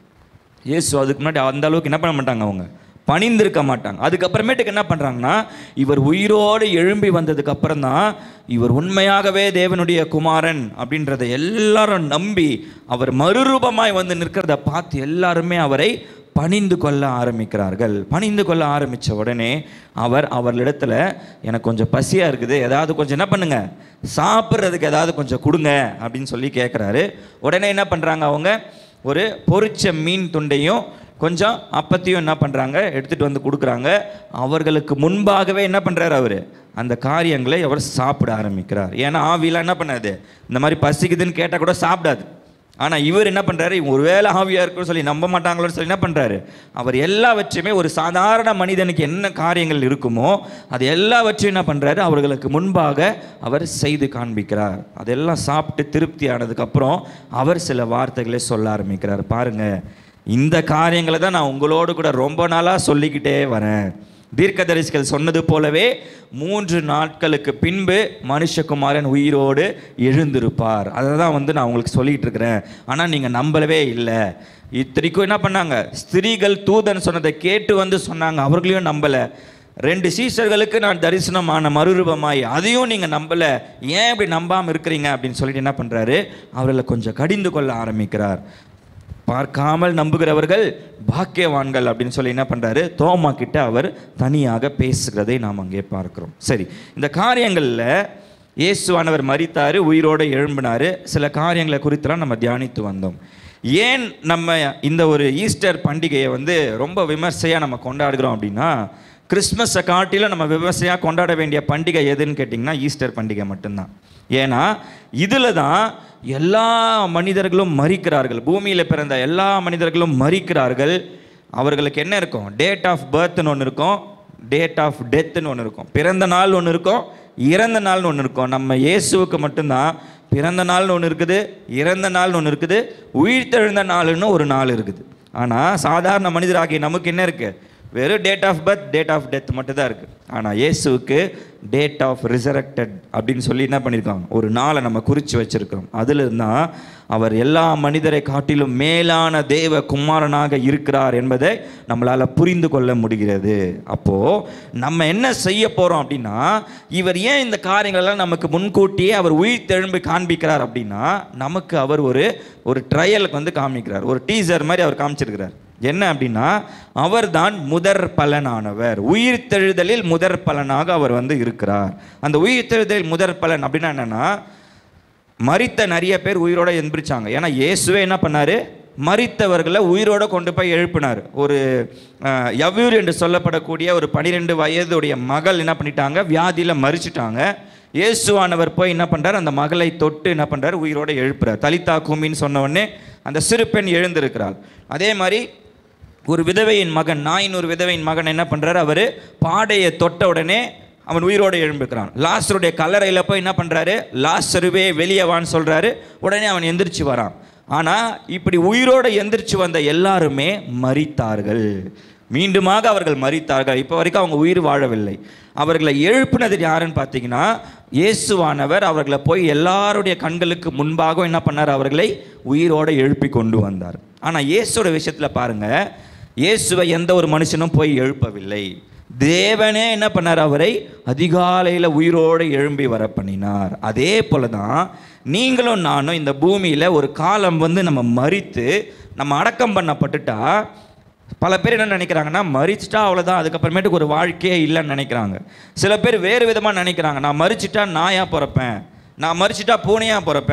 இயேசு அதுக்கு முன்னாடி அந்த அளவுக்கு என்ன பண்ண மாட்டாங்க அவங்க பணிந்திருக்க மாட்டாங்க அதுக்கப்புறமேட்டுக்கு என்ன பண்ணுறாங்கன்னா இவர் உயிரோடு எழும்பி வந்ததுக்கு அப்புறம் தான் இவர் உண்மையாகவே தேவனுடைய குமாரன் அப்படின்றத எல்லாரும் நம்பி அவர் மறுரூபமாய் வந்து நிற்கிறத பார்த்து எல்லாருமே அவரை பணிந்து கொள்ள ஆரம்பிக்கிறார்கள் பணிந்து கொள்ள ஆரம்பித்த உடனே அவர் அவர்களிடத்துல எனக்கு கொஞ்சம் பசியாக இருக்குது ஏதாவது கொஞ்சம் என்ன பண்ணுங்க சாப்பிட்றதுக்கு ஏதாவது கொஞ்சம் கொடுங்க அப்படின்னு சொல்லி கேட்குறாரு உடனே என்ன பண்ணுறாங்க அவங்க ஒரு பொரிச்ச மீன் துண்டையும் கொஞ்சம் அப்பத்தையும் என்ன பண்ணுறாங்க எடுத்துகிட்டு வந்து கொடுக்குறாங்க அவர்களுக்கு முன்பாகவே என்ன பண்ணுறாரு அவர் அந்த காரியங்களை அவர் சாப்பிட ஆரம்பிக்கிறார் ஏன்னா ஆவிலாம் என்ன பண்ணாது இந்த மாதிரி பசிக்குதுன்னு கேட்டால் கூட சாப்பிடாது ஆனால் இவர் என்ன பண்ணுறாரு இவங்க ஒருவேளை ஆவியாக இருக்குன்னு சொல்லி நம்ப மாட்டாங்களோன்னு சொல்லி என்ன பண்ணுறாரு அவர் எல்லாவற்றையுமே ஒரு சாதாரண மனிதனுக்கு என்ன காரியங்கள் இருக்குமோ அது எல்லாவற்றையும் என்ன பண்ணுறாரு அவர்களுக்கு முன்பாக அவர் செய்து காண்பிக்கிறார் அதெல்லாம் சாப்பிட்டு திருப்தி ஆனதுக்கப்புறம் அவர் சில வார்த்தைகளை சொல்ல ஆரம்பிக்கிறார் பாருங்க இந்த காரியங்களை தான் நான் உங்களோடு கூட ரொம்ப நாளாக சொல்லிக்கிட்டே வரேன் தீர்க்கதரிசிகள் சொன்னது போலவே மூன்று நாட்களுக்கு பின்பு மனுஷகுமாரன் உயிரோடு எழுந்திருப்பார் அதை தான் வந்து நான் உங்களுக்கு சொல்லிட்டு இருக்கிறேன் ஆனால் நீங்கள் நம்பலவே இல்லை இத்தனைக்கும் என்ன பண்ணாங்க ஸ்திரீகள் தூதன் சொன்னதை கேட்டு வந்து சொன்னாங்க அவர்களையும் நம்பலை ரெண்டு சீசர்களுக்கு நான் தரிசனமான மறுரூபமாய் அதையும் நீங்கள் நம்பலை ஏன் இப்படி நம்பாமல் இருக்கிறீங்க அப்படின்னு சொல்லிட்டு என்ன பண்ணுறாரு அவர்களை கொஞ்சம் கடிந்து கொள்ள ஆரம்பிக்கிறார் பார்க்காமல் நம்புகிறவர்கள் பாக்கியவான்கள் அப்படின்னு சொல்லி என்ன பண்ணுறாரு தோமா கிட்ட அவர் தனியாக பேசுகிறதை நாம் அங்கே பார்க்கிறோம் சரி இந்த காரியங்களில் இயேசுவானவர் மரித்தாரு உயிரோடு எழும்பினாரு சில காரியங்களை குறித்தெல்லாம் நம்ம தியானித்து வந்தோம் ஏன் நம்ம இந்த ஒரு ஈஸ்டர் பண்டிகையை வந்து ரொம்ப விமர்சையாக நம்ம கொண்டாடுகிறோம் அப்படின்னா கிறிஸ்மஸை காட்டிலும் நம்ம விமர்சையாக கொண்டாட வேண்டிய பண்டிகை எதுன்னு கேட்டிங்கன்னா ஈஸ்டர் பண்டிகை மட்டும்தான் ஏன்னா இதில் தான் எல்லா மனிதர்களும் மறிக்கிறார்கள் பூமியில் பிறந்த எல்லா மனிதர்களும் மறிக்கிறார்கள் அவர்களுக்கு என்ன இருக்கும் டேட் ஆஃப் பர்த்னு ஒன்று இருக்கும் டேட் ஆஃப் டெத்துன்னு ஒன்று இருக்கும் பிறந்த நாள் ஒன்று இருக்கும் இறந்த நாள்னு ஒன்று இருக்கும் நம்ம இயேசுவுக்கு மட்டும்தான் பிறந்த நாள்னு ஒன்று இருக்குது இறந்த நாள்னு ஒன்று இருக்குது உயிர்த்தெழுந்த நாள்னு ஒரு நாள் இருக்குது ஆனால் சாதாரண மனிதராகிய நமக்கு என்ன இருக்குது வெறும் date of birth date of death மட்டும் தான் இருக்குது ஆனால் இயேசுவுக்கு டேட் ஆஃப் ரிசரக்டட் அப்படின்னு சொல்லி என்ன பண்ணியிருக்காங்க ஒரு நாளை நம்ம குறித்து வச்சுருக்கோம் அதில் தான் அவர் எல்லா மனிதரை காட்டிலும் மேலான தேவ குமாரனாக இருக்கிறார் என்பதை நம்மளால் புரிந்து கொள்ள முடிகிறது அப்போது நம்ம என்ன செய்ய போகிறோம் அப்படின்னா இவர் ஏன் இந்த காரியங்களெல்லாம் நமக்கு முன்கூட்டியே அவர் உயிர் தெழும்பு காண்பிக்கிறார் அப்படின்னா நமக்கு அவர் ஒரு ஒரு ட்ரையலுக்கு வந்து காமிக்கிறார் ஒரு டீசர் மாதிரி அவர் காமிச்சிருக்கிறார் என்ன அப்படின்னா அவர்தான் முதற் பலனானவர் உயிர்த்தெழுதலில் முதற் பலனாக அவர் வந்து இருக்கிறார் அந்த உயிர்த்தெழுதலில் முதற் பலன் அப்படின்னா என்னன்னா மரித்த நிறைய பேர் உயிரோட எந்திரிச்சாங்க ஏன்னா இயேசுவே என்ன பண்ணாரு மரித்தவர்களை உயிரோட கொண்டு போய் எழுப்பினார் ஒரு அஹ், யவூர் என்று சொல்லப்படக்கூடிய ஒரு பனிரெண்டு வயதுடைய மகள் என்ன பண்ணிட்டாங்க வியாதியில் மறிச்சிட்டாங்க இயேசுவானவர் போய் என்ன பண்றார் அந்த மகளை தொட்டு என்ன பண்றார் உயிரோட எழுப்புறார் தலிதா குமின்னு சொன்ன உடனே அந்த சிறு பெண் எழுந்திருக்கிறாள் அதே மாதிரி ஒரு விதவையின் மகன் நாயின் ஒரு விதவையின் மகன் என்ன பண்றாரு அவர் பாடையை தொட்ட உடனே அவன் உயிரோடு எழும்புக்கிறான் லாஸ்டருடைய கல்லறையில் போய் என்ன பண்றாரு லாஸ்டருவே வெளியே வான்னு சொல்றாரு உடனே அவன் எந்திரிச்சு வரான் ஆனா இப்படி உயிரோடு எந்திரிச்சு வந்த எல்லாருமே மரித்தார்கள் மீண்டுமாக அவர்கள் மரித்தார்கள் இப்போ வரைக்கும் அவங்க உயிர் வாழவில்லை அவர்களை எழுப்பினது யாருன்னு பார்த்தீங்கன்னா இயேசுவானவர் அவர்களை போய் எல்லாருடைய கண்களுக்கு முன்பாக என்ன பண்ணார் அவர்களை உயிரோடு எழுப்பி கொண்டு வந்தார் ஆனால் இயேசுவோட விஷயத்தில் பாருங்க இயேசுவை எந்த ஒரு மனுஷனும் போய் எழுப்பவில்லை தேவனே என்ன பண்ணார் அவரை அதிகாலையில் உயிரோடு எழும்பி வர பண்ணினார் அதே போல தான் நீங்களும் நானும் இந்த பூமியில் ஒரு காலம் வந்து நம்ம மறித்து நம்ம அடக்கம் பண்ணப்பட்டுட்டா பல பேர் என்ன நினைக்கிறாங்கன்னா மறிச்சிட்டா அவ்வளோதான் அதுக்கப்புறமேட்டுக்கு ஒரு வாழ்க்கையே இல்லைன்னு நினைக்கிறாங்க சில பேர் வேறு விதமாக நினைக்கிறாங்க நான் மறிச்சிட்டா நாயாக பிறப்பேன் நான் மறிச்சிட்டா பூனையாக பிறப்பேன்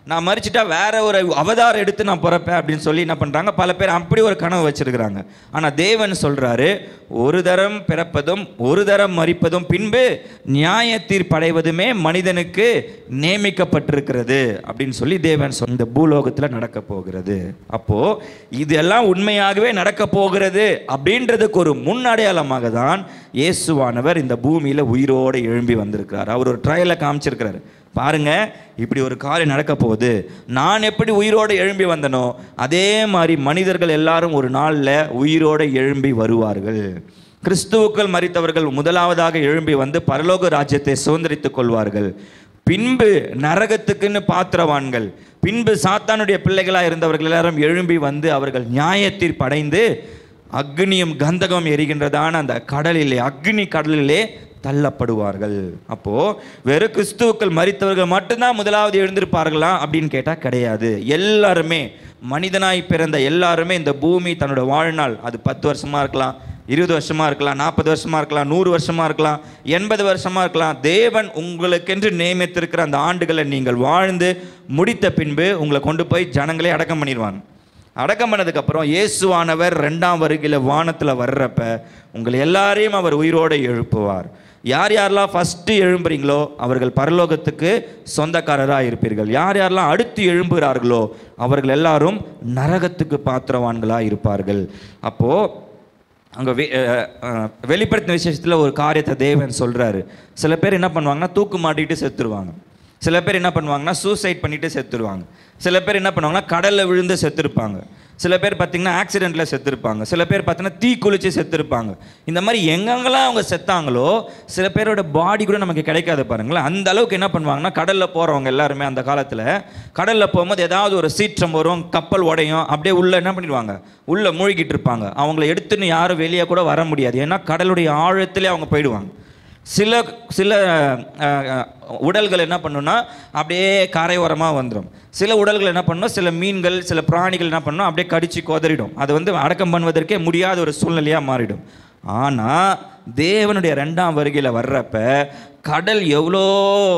நான் மறிச்சிட்டா வேற ஒரு அவதாரம் எடுத்து நான் பிறப்பேன் அப்படின்னு சொல்லி என்ன பண்ணுறாங்க பல பேர் அப்படி ஒரு கனவு வச்சிருக்கிறாங்க ஆனால் தேவன் சொல்கிறாரு ஒரு தரம் பிறப்பதும் ஒரு தரம் மறிப்பதும் பின்பு நியாய தீர்ப்படைவதுமே மனிதனுக்கு நியமிக்கப்பட்டிருக்கிறது அப்படின்னு சொல்லி தேவன் சொல் இந்த பூலோகத்தில் நடக்க போகிறது அப்போது இதெல்லாம் உண்மையாகவே நடக்க போகிறது அப்படின்றதுக்கு ஒரு முன் அடையாளமாக தான் இயேசுவானவர் இந்த பூமியில் உயிரோடு எழும்பி வந்திருக்கிறார் அவர் ஒரு ட்ரையலை காமிச்சிருக்கிறார் பாருங்க இப்படி ஒரு காரியம் நடக்க போகுது நான் எப்படி உயிரோடு எழும்பி வந்தனோ அதே மாதிரி மனிதர்கள் எல்லாரும் ஒரு நாளில் உயிரோடு எழும்பி வருவார்கள் கிறிஸ்துவுக்கள் மறித்தவர்கள் முதலாவதாக எழும்பி வந்து பரலோக ராஜ்யத்தை சுதந்திரித்துக் கொள்வார்கள் பின்பு நரகத்துக்குன்னு பாத்திரவான்கள் பின்பு சாத்தானுடைய பிள்ளைகளாக இருந்தவர்கள் எல்லாரும் எழும்பி வந்து அவர்கள் நியாயத்தீர்ப்பு அடைந்து அக்னியும் கந்தகம் எரிகின்றதான அந்த கடலிலே அக்னி கடலிலே தள்ளப்படுவார்கள் அப்போ வெறும் கிறிஸ்துவுக்கள் மறித்தவர்கள் மட்டும்தான் முதலாவது எழுந்திருப்பார்களா அப்படின்னு கேட்டால் கிடையாது எல்லாருமே மனிதனாய் பிறந்த எல்லாருமே இந்த பூமி தன்னோட வாழ்நாள் அது பத்து வருஷமா இருக்கலாம் இருபது வருஷமா இருக்கலாம் நாற்பது வருஷமா இருக்கலாம் நூறு வருஷமா இருக்கலாம் எண்பது வருஷமா இருக்கலாம் தேவன் உங்களுக்கென்று நியமித்திருக்கிற அந்த ஆண்டுகளை நீங்கள் வாழ்ந்து முடித்த பின்பு உங்களை கொண்டு போய் ஜனங்களே அடக்கம் பண்ணிடுவாங்க அடக்கம் பண்ணதுக்கப்புறம் இயேசுவானவர் ரெண்டாம் வருகையில் வானத்தில் வர்றப்ப உங்களை எல்லாரையும் அவர் உயிரோடு எழுப்புவார் யார் யாரெல்லாம் ஃபஸ்ட்டு எழும்புறீங்களோ அவர்கள் பரலோகத்துக்கு சொந்தக்காரராக இருப்பீர்கள் யார் யாரெல்லாம் அடுத்து எழும்புகிறார்களோ அவர்கள் எல்லாரும் நரகத்துக்கு பாத்திரவான்களாக இருப்பார்கள் அப்போது அங்கே வெ அஹ், அஹ், வெளிப்படுத்தின விசேஷத்தில் ஒரு காரியத்தை தேவன் சொல்கிறாரு சில பேர் என்ன பண்ணுவாங்கன்னா தூக்கு மாட்டிட்டு செத்துருவாங்க சில பேர் என்ன பண்ணுவாங்கன்னா சூசைட் பண்ணிட்டு செத்துருவாங்க சில பேர் என்ன பண்ணுவாங்கன்னா கடலில் விழுந்து செத்துருப்பாங்க சில பேர் பார்த்தீங்கன்னா ஆக்சிடெண்ட்டில் செத்துருப்பாங்க சில பேர் பார்த்தீங்கன்னா தீ குளிச்சு செத்துருப்பாங்க இந்த மாதிரி எங்கெங்கெல்லாம் அவங்க செத்தாங்களோ சில பேரோட பாடி கூட நமக்கு கிடைக்காது பாருங்களேன் அந்த அளவுக்கு என்ன பண்ணுவாங்கன்னா கடலில் போகிறவங்க எல்லாருமே அந்த காலத்தில் கடலில் போகும்போது ஏதாவது ஒரு சீற்றம் வரும் கப்பல் உடையும் அப்படியே உள்ளே என்ன பண்ணிடுவாங்க உள்ளே மூழ்கிட்டு இருப்பாங்க அவங்கள எடுத்துன்னு யாரும் வெளியே கூட வர முடியாது ஏன்னா கடலுடைய ஆழத்திலே அவங்க போயிடுவாங்க சில சில அஹ், அஹ், உடல்கள் என்ன பண்ணுன்னா அப்படியே கரையோரமாக வந்துடும் சில உடல்கள் என்ன பண்ணும் சில மீன்கள் சில பிராணிகள் என்ன பண்ணும் அப்படியே கடிச்சு கொதறிடும் அது வந்து அடக்கம் பண்ணுவதற்கே முடியாத ஒரு சூழ்நிலையாக மாறிடும் ஆனால் தேவனுடைய ரெண்டாம் வருகையில் வர்றப்ப கடல் எவ்வளோ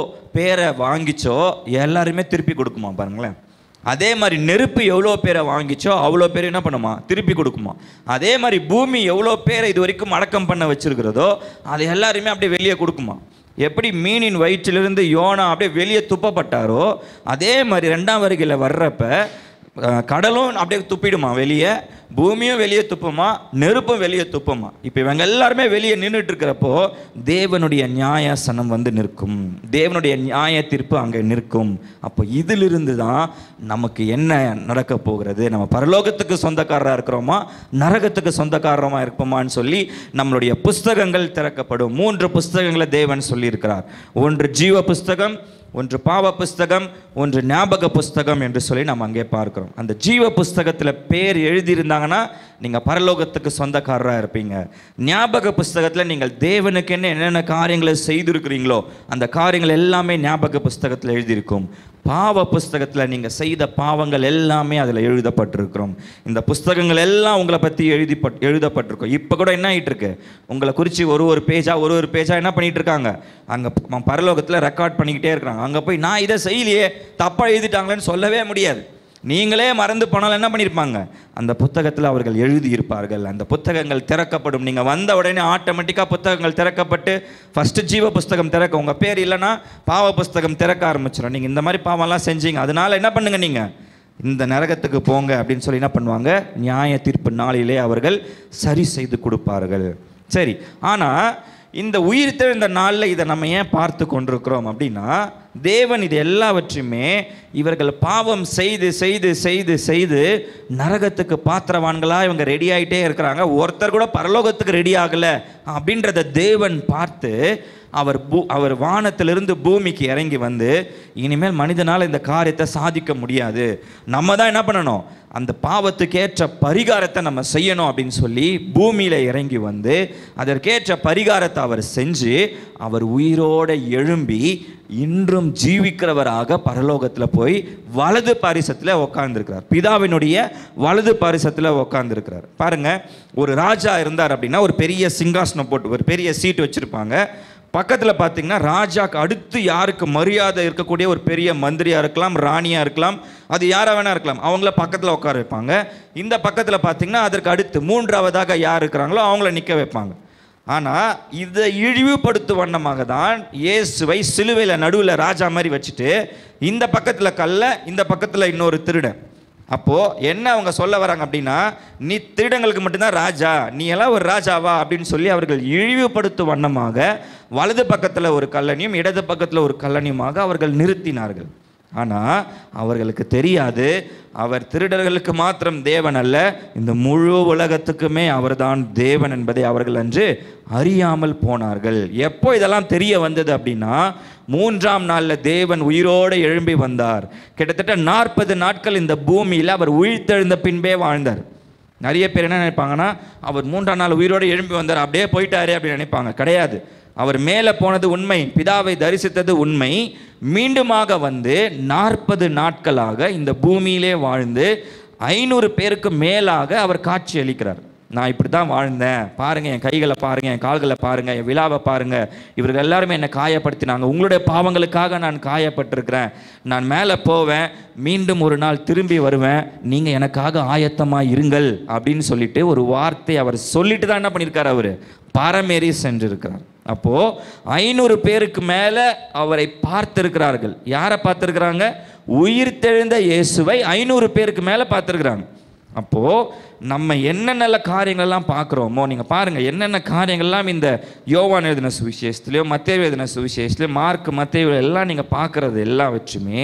பேரை வாங்கிச்சோ எல்லாருமே திருப்பி கொடுக்குமா பாருங்களேன் அதே மாதிரி நெருப்பு எவ்வளோ பேரை வாங்கிச்சோ அவ்வளோ பேர் என்ன பண்ணுமா திருப்பி கொடுக்குமா அதே மாதிரி பூமி எவ்வளோ பேரை இது வரைக்கும் அடக்கம் பண்ண வச்சிருக்கிறதோ அதை எல்லாருமே அப்படியே வெளியே கொடுக்குமா எப்படி மீனின் வயிற்றிலிருந்து யோனா அப்படியே வெளியே துப்பப்பட்டாரோ அதே மாதிரி ரெண்டாம் வருகையில் வர்றப்ப அஹ், கடலும் அப்படியே துப்பிடுமா வெளியே பூமியும் வெளியே துப்புமா நெருப்பும் வெளியே துப்புமா இப்போ இவங்க எல்லாருமே வெளியே நின்றுட்டு இருக்கிறப்போ தேவனுடைய நியாயாசனம் வந்து நிற்கும் தேவனுடைய நியாய தீர்ப்பு அங்கே நிற்கும் அப்போ இதிலிருந்து தான் நமக்கு என்ன நடக்க போகிறது நம்ம பரலோகத்துக்கு சொந்தக்காரராக இருக்கிறோமா நரகத்துக்கு சொந்தக்காரமாக இருப்போமான்னு சொல்லி நம்மளுடைய புஸ்தகங்கள் திறக்கப்படும் மூன்று புஸ்தகங்களை தேவன் சொல்லியிருக்கிறார் ஒன்று ஜீவ புஸ்தகம் ஒன்று பாவ புஸ்தகம் ஒன்று ஞாபக புஸ்தகம் என்று சொல்லி நம்ம அங்கே பார்க்கிறோம் அந்த ஜீவ புஸ்தகத்தில் பேர் எழுதியிருந்தாங்கன்னா நீங்கள் பரலோகத்துக்கு சொந்தக்காரராக இருப்பீங்க ஞாபக புஸ்தகத்தில் நீங்கள் தேவனுக்கு என்ன என்னென்ன காரியங்களை செய்திருக்கிறீங்களோ அந்த காரியங்கள் எல்லாமே ஞாபக புஸ்தகத்தில் எழுதியிருக்கும் பாவ புஸ்தகத்தில் நீங்கள் செய்த பாவங்கள் எல்லாமே அதில் எழுதப்பட்டிருக்கிறோம் இந்த புஸ்தகங்கள் எல்லாம் உங்களை பற்றி எழுதி எழுதப்பட்டிருக்கும் இப்போ கூட என்ன ஆகிட்டு இருக்கு உங்களை குறித்து ஒரு ஒரு பேஜாக ஒரு ஒரு பேஜாக என்ன பண்ணிட்டு இருக்காங்க அங்கே பரலோகத்தில் ரெக்கார்ட் பண்ணிக்கிட்டே இருக்கிறாங்க அங்கே போய் நான் இதை செய்யலையே தப்பாக எழுதிட்டாங்களேன்னு சொல்லவே முடியாது நீங்களே மறந்து போனாலும் என்ன பண்ணியிருப்பாங்க அந்த புத்தகத்தில் அவர்கள் எழுதியிருப்பார்கள் அந்த புத்தகங்கள் திறக்கப்படும் நீங்கள் வந்த உடனே ஆட்டோமேட்டிக்காக புத்தகங்கள் திறக்கப்பட்டு ஃபஸ்ட்டு ஜீவ புஸ்தகம் திறக்க உங்கள் பேர் இல்லைன்னா பாவ புஸ்தகம் திறக்க ஆரம்பிச்சிடும் நீங்கள் இந்த மாதிரி பாவம்லாம் செஞ்சீங்க அதனால என்ன பண்ணுங்க நீங்கள் இந்த நரகத்துக்கு போங்க அப்படின்னு சொல்லி என்ன பண்ணுவாங்க நியாய தீர்ப்பு நாளிலே அவர்கள் சரி செய்து கொடுப்பார்கள் சரி ஆனால் இந்த உயிர் தெழுந்த நாளில் இதை நம்ம ஏன் பார்த்து கொண்டிருக்கிறோம் அப்படின்னா தேவன் இது எல்லாவற்றையுமே இவர்கள் பாவம் செய்து செய்து செய்து செய்து நரகத்துக்கு பாத்திரவான்களாக இவங்க ரெடி ஆகிட்டே இருக்கிறாங்க ஒருத்தர் கூட பரலோகத்துக்கு ரெடி ஆகலை அப்படின்றத தேவன் பார்த்து அவர் பூ அவர் வானத்திலிருந்து பூமிக்கு இறங்கி வந்து இனிமேல் மனிதனால் இந்த காரியத்தை சாதிக்க முடியாது நம்ம தான் என்ன பண்ணணும் அந்த பாவத்துக்கேற்ற பரிகாரத்தை நம்ம செய்யணும் அப்படின்னு சொல்லி பூமியில் இறங்கி வந்து அதற்கேற்ற பரிகாரத்தை அவர் செஞ்சு அவர் உயிரோட எழும்பி இன்றும் ஜீவிக்கிறவராக பரலோகத்தில் போய் வலது பாரிசத்தில் உட்கார்ந்துருக்கிறார் பிதாவினுடைய வலது பாரிசத்தில் உட்கார்ந்துருக்கிறார் பாருங்க ஒரு ராஜா இருந்தார் அப்படின்னா ஒரு பெரிய சிங்காசனம் போட்டு ஒரு பெரிய சீட் வச்சுருப்பாங்க பக்கத்தில் பார்த்தீங்கன்னா ராஜாக்கு அடுத்து யாருக்கு மரியாதை இருக்கக்கூடிய ஒரு பெரிய மந்திரியாக இருக்கலாம் ராணியாக இருக்கலாம் அது யாராக வேணா இருக்கலாம் அவங்கள பக்கத்தில் உட்கார வைப்பாங்க இந்த பக்கத்தில் பார்த்தீங்கன்னா அதற்கு அடுத்து மூன்றாவதாக யார் இருக்கிறாங்களோ அவங்கள நிற்க வைப்பாங்க ஆனால் இதை இழிவுபடுத்தும் வண்ணமாக தான் இயேசுவை சிலுவையில் நடுவில் ராஜா மாதிரி வச்சுட்டு இந்த பக்கத்தில் கல்ல இந்த பக்கத்தில் இன்னொரு திருடன் அப்போது என்ன அவங்க சொல்ல வராங்க அப்படின்னா நீ திருடங்களுக்கு மட்டும்தான் ராஜா நீ எல்லாம் ஒரு ராஜாவா அப்படின்னு சொல்லி அவர்கள் இழிவுபடுத்தும் வண்ணமாக வலது பக்கத்தில் ஒரு கல்லணியும் இடது பக்கத்தில் ஒரு கல்லணியுமாக அவர்கள் நிறுத்தினார்கள் ஆனால் அவர்களுக்கு தெரியாது அவர் திருடர்களுக்கு மாத்திரம் தேவன் அல்ல இந்த முழு உலகத்துக்குமே அவர்தான் தேவன் என்பதை அவர்கள் அன்று அறியாமல் போனார்கள் எப்போ இதெல்லாம் தெரிய வந்தது அப்படின்னா மூன்றாம் நாளில் தேவன் உயிரோடு எழும்பி வந்தார் கிட்டத்தட்ட நாற்பது நாட்கள் இந்த பூமியில் அவர் உயிர்த்தெழுந்த பின்பே வாழ்ந்தார் நிறைய பேர் என்ன நினைப்பாங்கன்னா அவர் மூன்றாம் நாள் உயிரோடு எழும்பி வந்தார் அப்படியே போயிட்டாரு அப்படின்னு நினைப்பாங்க கிடையாது அவர் மேலே போனது உண்மை பிதாவை தரிசித்தது உண்மை மீண்டுமாக வந்து நாற்பது நாட்களாக இந்த பூமியிலே வாழ்ந்து ஐநூறு பேருக்கு மேலாக அவர் காட்சி அளிக்கிறார் நான் இப்படி தான் வாழ்ந்தேன் பாருங்கள் என் கைகளை பாருங்கள் என் கால்களை பாருங்கள் என் விழாவை பாருங்கள் இவர்கள் எல்லாருமே என்னை காயப்படுத்தினாங்க உங்களுடைய பாவங்களுக்காக நான் காயப்பட்டிருக்கிறேன் நான் மேலே போவேன் மீண்டும் ஒரு நாள் திரும்பி வருவேன் நீங்கள் எனக்காக ஆயத்தமாக இருங்கள் அப்படின்னு சொல்லிட்டு ஒரு வார்த்தை அவர் சொல்லிட்டு தான் என்ன பண்ணியிருக்கார் அவர் பரமேறி சென்றிருக்கிறார் அப்போது ஐநூறு பேருக்கு மேலே அவரை பார்த்திருக்கிறார்கள் யாரை பார்த்திருக்கிறாங்க உயிர் தெழுந்த இயேசுவை ஐநூறு பேருக்கு மேலே பார்த்திருக்கிறாங்க அப்போது நம்ம என்னென்ன காரியங்கள்லாம் பார்க்குறோமோ நீங்கள் பாருங்கள் என்னென்ன காரியங்கள்லாம் இந்த யோவான் எழுதின சுவிசேஷத்துலையோ மத்தேவ எழுதின சுவிசேஷத்துலையோ மார்க் மத்தேவ எல்லாம் நீங்கள் பார்க்குறது எல்லாம் வச்சுமே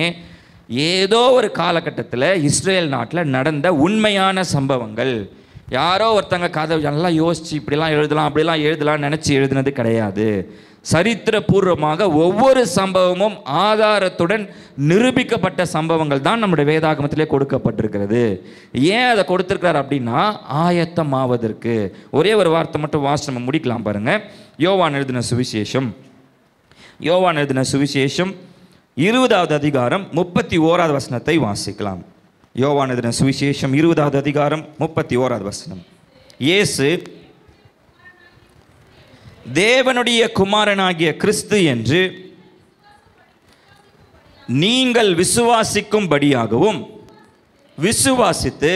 ஏதோ ஒரு காலகட்டத்தில் இஸ்ரேல் நாட்டில் நடந்த உண்மையான சம்பவங்கள் யாரோ ஒருத்தங்க கதை நல்லா யோசிச்சு இப்படிலாம் எழுதலாம் அப்படிலாம் எழுதலாம்னு நினச்சி எழுதுனது கிடையாது சரித்திரபூர்வமாக ஒவ்வொரு சம்பவமும் ஆதாரத்துடன் நிரூபிக்கப்பட்ட சம்பவங்கள் தான் நம்முடைய வேதாகமத்திலே கொடுக்கப்பட்டிருக்கிறது ஏன் அதை கொடுத்துருக்கிறார் அப்படின்னா ஆயத்தமாவதற்கு ஒரே ஒரு வார்த்தை மட்டும் வாசி நம்ம முடிக்கலாம் பாருங்க யோவான் எழுதின சுவிசேஷம் யோவான் எழுதின சுவிசேஷம் இருபதாவது அதிகாரம் முப்பத்தி ஓராவது வசனத்தை வாசிக்கலாம் யோவான் எழுதின சுவிசேஷம் இருபதாவது அதிகாரம் முப்பத்தி ஓராவது வசனம் இயேசு தேவனுடைய குமாரனாகிய கிறிஸ்து என்று நீங்கள் விசுவாசிக்கும்படியாகவும் விசுவாசித்து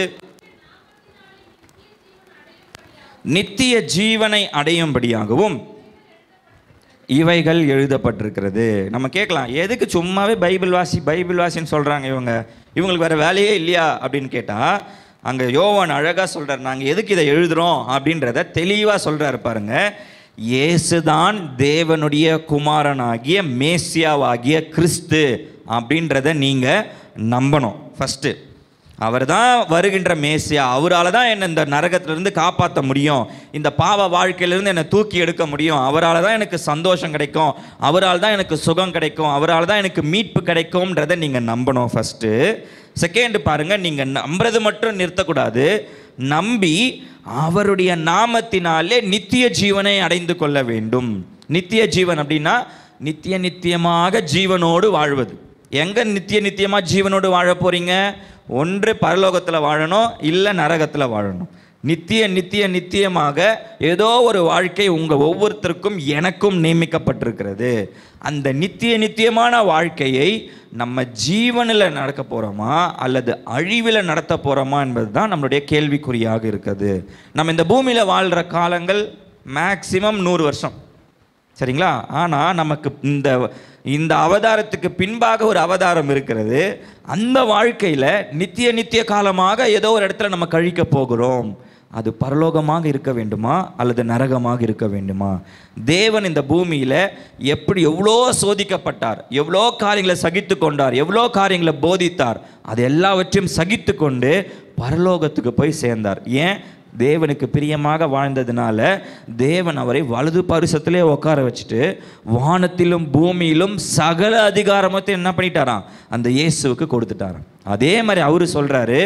நித்திய ஜீவனை அடையும்படியாகவும் இவைகள் எழுதப்பட்டிருக்கிறது நம்ம கேட்கலாம் எதுக்கு சும்மாவே பைபிள் வாசி பைபிள் வாசின்னு சொல்கிறாங்க இவங்க இவங்களுக்கு வேறு வேலையே இல்லையா அப்படின்னு கேட்டால் அங்கே யோவான் அழகாக சொல்கிறார் நாங்கள் எதுக்கு இதை எழுதுகிறோம் அப்படின்றத தெளிவாக சொல்கிறாரு பாருங்க இயேசுதான் தேவனுடைய குமாரனாகிய மேசியாவாகிய கிறிஸ்து அப்படின்றத நீங்கள் நம்பணும் ஃபஸ்ட்டு அவர் தான் வருகின்ற மேசியா அவரால் தான் என்னை இந்த நரகத்திலிருந்து காப்பாற்ற முடியும் இந்த பாவ வாழ்க்கையிலிருந்து என்னை தூக்கி எடுக்க முடியும் அவரால் தான் எனக்கு சந்தோஷம் கிடைக்கும் அவரால் தான் எனக்கு சுகம் கிடைக்கும் அவரால் தான் எனக்கு மீட்பு கிடைக்கும்ன்றதை நீங்கள் நம்பணும் ஃபஸ்ட்டு செகண்ட் பாருங்கள் நீங்கள் நம்புறது மட்டும் நிறுத்தக்கூடாது நம்பி அவருடைய நாமத்தினாலே நித்திய ஜீவனை அடைந்து கொள்ள வேண்டும் நித்திய ஜீவன் அப்படின்னா நித்திய நித்தியமாக ஜீவனோடு வாழ்வது எங்கே நித்திய நித்தியமாக ஜீவனோடு வாழ போகிறீங்க ஒன்று பரலோகத்தில் வாழணும் இல்லை நரகத்தில் வாழணும் நித்திய நித்திய நித்தியமாக ஏதோ ஒரு வாழ்க்கை உங்கள் ஒவ்வொருத்தருக்கும் எனக்கும் நியமிக்கப்பட்டிருக்கிறது அந்த நித்திய நித்தியமான வாழ்க்கையை நம்ம ஜீவனில் நடக்க போகிறோமா அல்லது அழிவில் நடத்த போகிறோமா என்பது தான் நம்மளுடைய கேள்விக்குறியாக இருக்குது நம்ம இந்த பூமியில் வாழ்கிற காலங்கள் மேக்சிமம் நூறு வருஷம் சரிங்களா ஆனால் நமக்கு இந்த இந்த அவதாரத்துக்கு பின்பாக ஒரு அவதாரம் இருக்கிறது அந்த வாழ்க்கையில் நித்திய நித்திய காலமாக ஏதோ ஒரு இடத்துல நம்ம கழிக்க போகிறோம் அது பரலோகமாக இருக்க வேண்டுமா அல்லது நரகமாக இருக்க வேண்டுமா தேவன் இந்த பூமியில் எப்படி எவ்வளோ சோதிக்கப்பட்டார் எவ்வளோ காரியங்களை சகித்து கொண்டார் எவ்வளோ காரியங்களை போதித்தார் அது எல்லாவற்றையும் சகித்து கொண்டு பரலோகத்துக்கு போய் சேர்ந்தார் ஏன் தேவனுக்கு பிரியமாக வாழ்ந்ததுனால தேவன் அவரை வலது பரிசத்திலே உட்கார வச்சுட்டு வானத்திலும் பூமியிலும் சகல அதிகாரமத்தையும் என்ன பண்ணிட்டாராம் அந்த இயேசுவுக்கு கொடுத்துட்டாராம் அதே மாதிரி அவரு சொல்றாரு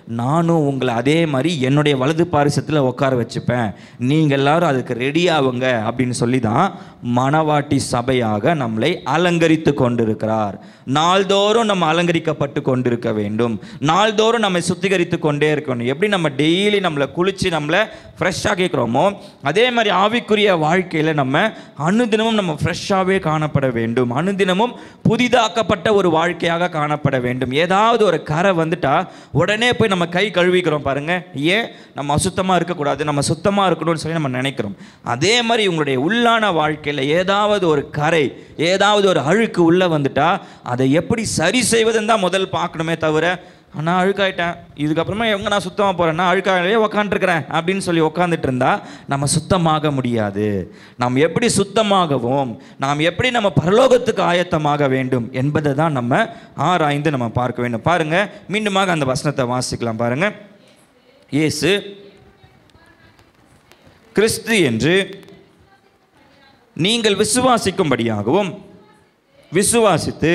நானும் உங்களை அதே மாதிரி என்னுடைய வலது பாரிசத்தில் உட்கார வச்சுப்பேன் நீங்கள் எல்லாரும் அதுக்கு ரெடி ஆகுங்க அப்படின்னு சொல்லி தான் மணவாட்டி சபையாக நம்மளை அலங்கரித்து கொண்டிருக்கிறார் நாள்தோறும் நம்ம அலங்கரிக்கப்பட்டு கொண்டிருக்க வேண்டும் நாள்தோறும் நம்மை சுத்திகரித்து கொண்டே இருக்கணும் எப்படி நம்ம டெய்லி நம்மளை குளித்து நம்மளை ஃப்ரெஷ்ஷாக கேட்குறோமோ அதே மாதிரி ஆவிக்குரிய வாழ்க்கையில் நம்ம அனுதினமும் நம்ம ஃப்ரெஷ்ஷாகவே காணப்பட வேண்டும் அனுதினமும் புதிதாக்கப்பட்ட ஒரு வாழ்க்கையாக காணப்பட வேண்டும் ஏதாவது ஒரு கரை வந்துட்டா உடனே போய் நம்ம கை கழுவிக்கிறோம் பாருங்க ஏன் நம்ம அசுத்தமாக இருக்கக்கூடாது நம்ம சுத்தமாக இருக்கணும்னு சொல்லி நம்ம நினைக்கிறோம் அதே மாதிரி உங்களுடைய உள்ளான வாழ்க்கையில் ஏதாவது ஒரு கரை ஏதாவது ஒரு அழுக்கு உள்ளே வந்துட்டா அதை எப்படி சரி செய்வதுன்னு தான் முதல் பார்க்கணுமே தவிர நான் அழுக்காயிட்டேன் இதுக்கப்புறமா எங்கே நான் சுத்தமாக போகிறேன்னா அழுக்காகவே உக்காந்துருக்கிறேன் அப்படின்னு சொல்லி உட்காந்துட்டு இருந்தா நம்ம சுத்தமாக முடியாது நாம் எப்படி சுத்தமாகவும் நாம் எப்படி நம்ம பரலோகத்துக்கு ஆயத்தமாக வேண்டும் என்பதை தான் நம்ம ஆராய்ந்து நம்ம பார்க்க வேண்டும் பாருங்க மீண்டுமாக அந்த வசனத்தை வாசிக்கலாம் பாருங்க இயேசு கிறிஸ்து என்று நீங்கள் விசுவாசிக்கும்படியாகவும் விசுவாசித்து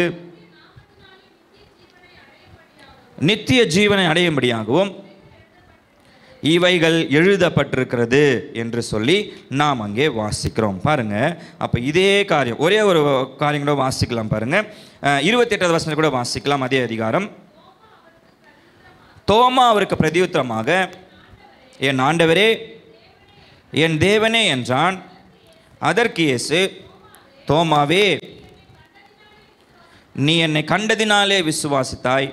நித்திய ஜீவனை அடையும்படியாகவும் இவைகள் எழுதப்பட்டிருக்கிறது என்று சொல்லி நாம் அங்கே வாசிக்கிறோம் பாருங்க அப்போ இதே காரியம் ஒரே ஒரு காரியம் கூட வாசிக்கலாம் பாருங்க இருபத்தி எட்டாவது வசனத்தை கூட வாசிக்கலாம் அதே அதிகாரம் தோமா அவருக்கு பிரதியுத்தரமாக என் ஆண்டவரே என் தேவனே என்றான் அதற்கு இயேசு தோமாவே நீ என்னை கண்டதினாலே விசுவாசித்தாய்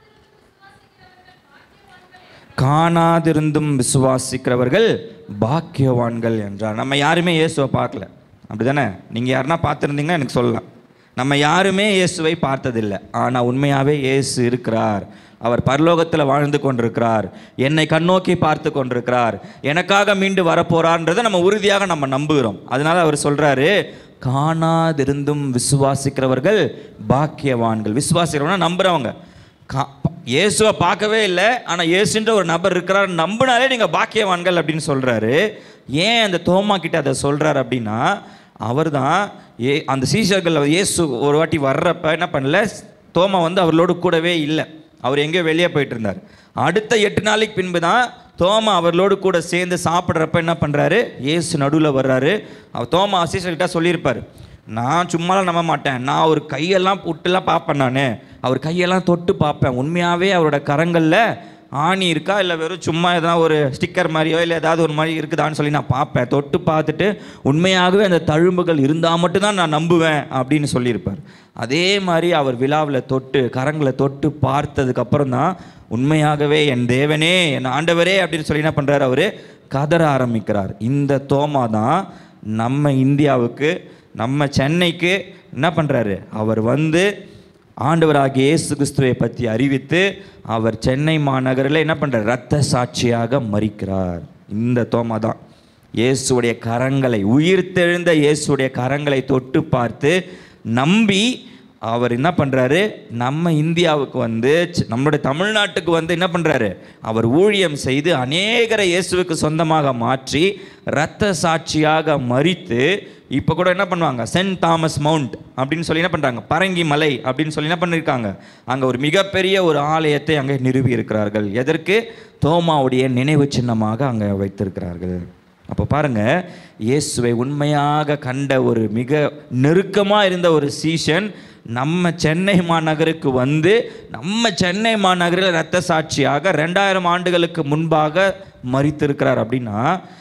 காணாதிருந்தும் விசுவாசிக்கிறவர்கள் பாக்கியவான்கள் என்றார் நம்ம யாருமே இயேசுவை பார்க்கல அப்படிதானே நீங்கள் யாருன்னா பார்த்துருந்தீங்கன்னா எனக்கு சொல்லலாம் நம்ம யாருமே இயேசுவை பார்த்ததில்லை ஆனால் உண்மையாகவே இயேசு இருக்கிறார் அவர் பரலோகத்தில் வாழ்ந்து கொண்டிருக்கிறார் என்னை கண்ணோக்கி பார்த்து கொண்டிருக்கிறார் எனக்காக மீண்டு வரப்போறான்றதை நம்ம உறுதியாக நம்ம நம்புகிறோம் அதனால அவர் சொல்றாரு காணாதிருந்தும் விசுவாசிக்கிறவர்கள் பாக்கியவான்கள் விசுவாசிக்கிறவங்க நம்புறவங்க கா- இயேசுவை பார்க்கவே இல்லை ஆனால் இயேசுன்ற ஒரு நபர் இருக்கிறார் நம்பினாலே நீங்கள் பாக்கியவான்கள் அப்படின்னு சொல்கிறாரு ஏன் அந்த தோமா கிட்ட அதை சொல்கிறார் அப்படின்னா அவர் தான் ஏ அந்த சீஷர்கள் இயேசு ஒரு வாட்டி வர்றப்ப என்ன பண்ணல தோமா வந்து அவர்களோடு கூடவே இல்லை அவர் எங்கேயோ வெளியே போயிட்டு இருந்தார் அடுத்த எட்டு நாளைக்கு பின்பு தான் தோமா அவர்களோடு கூட சேர்ந்து சாப்பிட்றப்ப என்ன பண்ணுறாரு இயேசு நடுவில் வர்றாரு அவர் தோமா சீஷர்கிட்ட சொல்லியிருப்பார் நான் சும்மாலாம் நம்ப மாட்டேன் நான் அவர் கையெல்லாம் புட்டுலாம் பார்ப்பேன் நான் அவர் கையெல்லாம் தொட்டு பார்ப்பேன் உண்மையாகவே அவரோட கரங்களில் ஆணி இருக்கா இல்லை வெறும் சும்மா எதனா ஒரு ஸ்டிக்கர் மாதிரியோ இல்லை ஏதாவது ஒரு மாதிரி இருக்குதான்னு சொல்லி நான் பார்ப்பேன் தொட்டு பார்த்துட்டு உண்மையாகவே அந்த தழும்புகள் இருந்தால் மட்டும்தான் நான் நம்புவேன் அப்படின்னு சொல்லியிருப்பார் அதே மாதிரி அவர் விழாவில் தொட்டு கரங்களை தொட்டு பார்த்ததுக்கப்புறம் தான் உண்மையாகவே என் தேவனே என் ஆண்டவரே அப்படின்னு சொல்லி என்ன பண்ணுறாரு அவர் கதற ஆரம்பிக்கிறார் இந்த தோமா தான் நம்ம இந்தியாவுக்கு நம்ம சென்னைக்கு என்ன பண்ணுறாரு அவர் வந்து ஆண்டவராகிய இயேசு கிறிஸ்துவை பற்றி அறிவித்து அவர் சென்னை மாநகரில் என்ன பண்ணுறார் இரத்த சாட்சியாக மறிக்கிறார் இந்த தோமா தான் இயேசுடைய கரங்களை உயிர்த்தெழுந்த இயேசுடைய கரங்களை தொட்டு பார்த்து நம்பி அவர் என்ன பண்ணுறாரு நம்ம இந்தியாவுக்கு வந்து ச்ச- நம்மளுடைய தமிழ்நாட்டுக்கு வந்து என்ன பண்ணுறாரு அவர் ஊழியம் செய்து அநேகரை இயேசுவுக்கு சொந்தமாக மாற்றி இரத்த சாட்சியாக மறித்து இப்போ கூட என்ன பண்ணுவாங்க சென்ட் தாமஸ் மவுண்ட் அப்படின்னு சொல்லி என்ன பண்ணுறாங்க பரங்கி மலை அப்படின்னு சொல்லி என்ன பண்ணியிருக்காங்க அங்கே ஒரு மிகப்பெரிய ஒரு ஆலயத்தை அங்கே நிறுவி இருக்கிறார்கள் எதற்கு தோமாவுடைய நினைவு சின்னமாக அங்கே வைத்திருக்கிறார்கள் அப்போ பாருங்க இயேசுவை உண்மையாக கண்ட ஒரு மிக நெருக்கமாக இருந்த ஒரு சீஷன் நம்ம சென்னை மாநகருக்கு வந்து நம்ம சென்னை மாநகரில் இரத்த சாட்சியாக ரெண்டாயிரம் ஆண்டுகளுக்கு முன்பாக மறித்திருக்கிறார் அப்படின்னா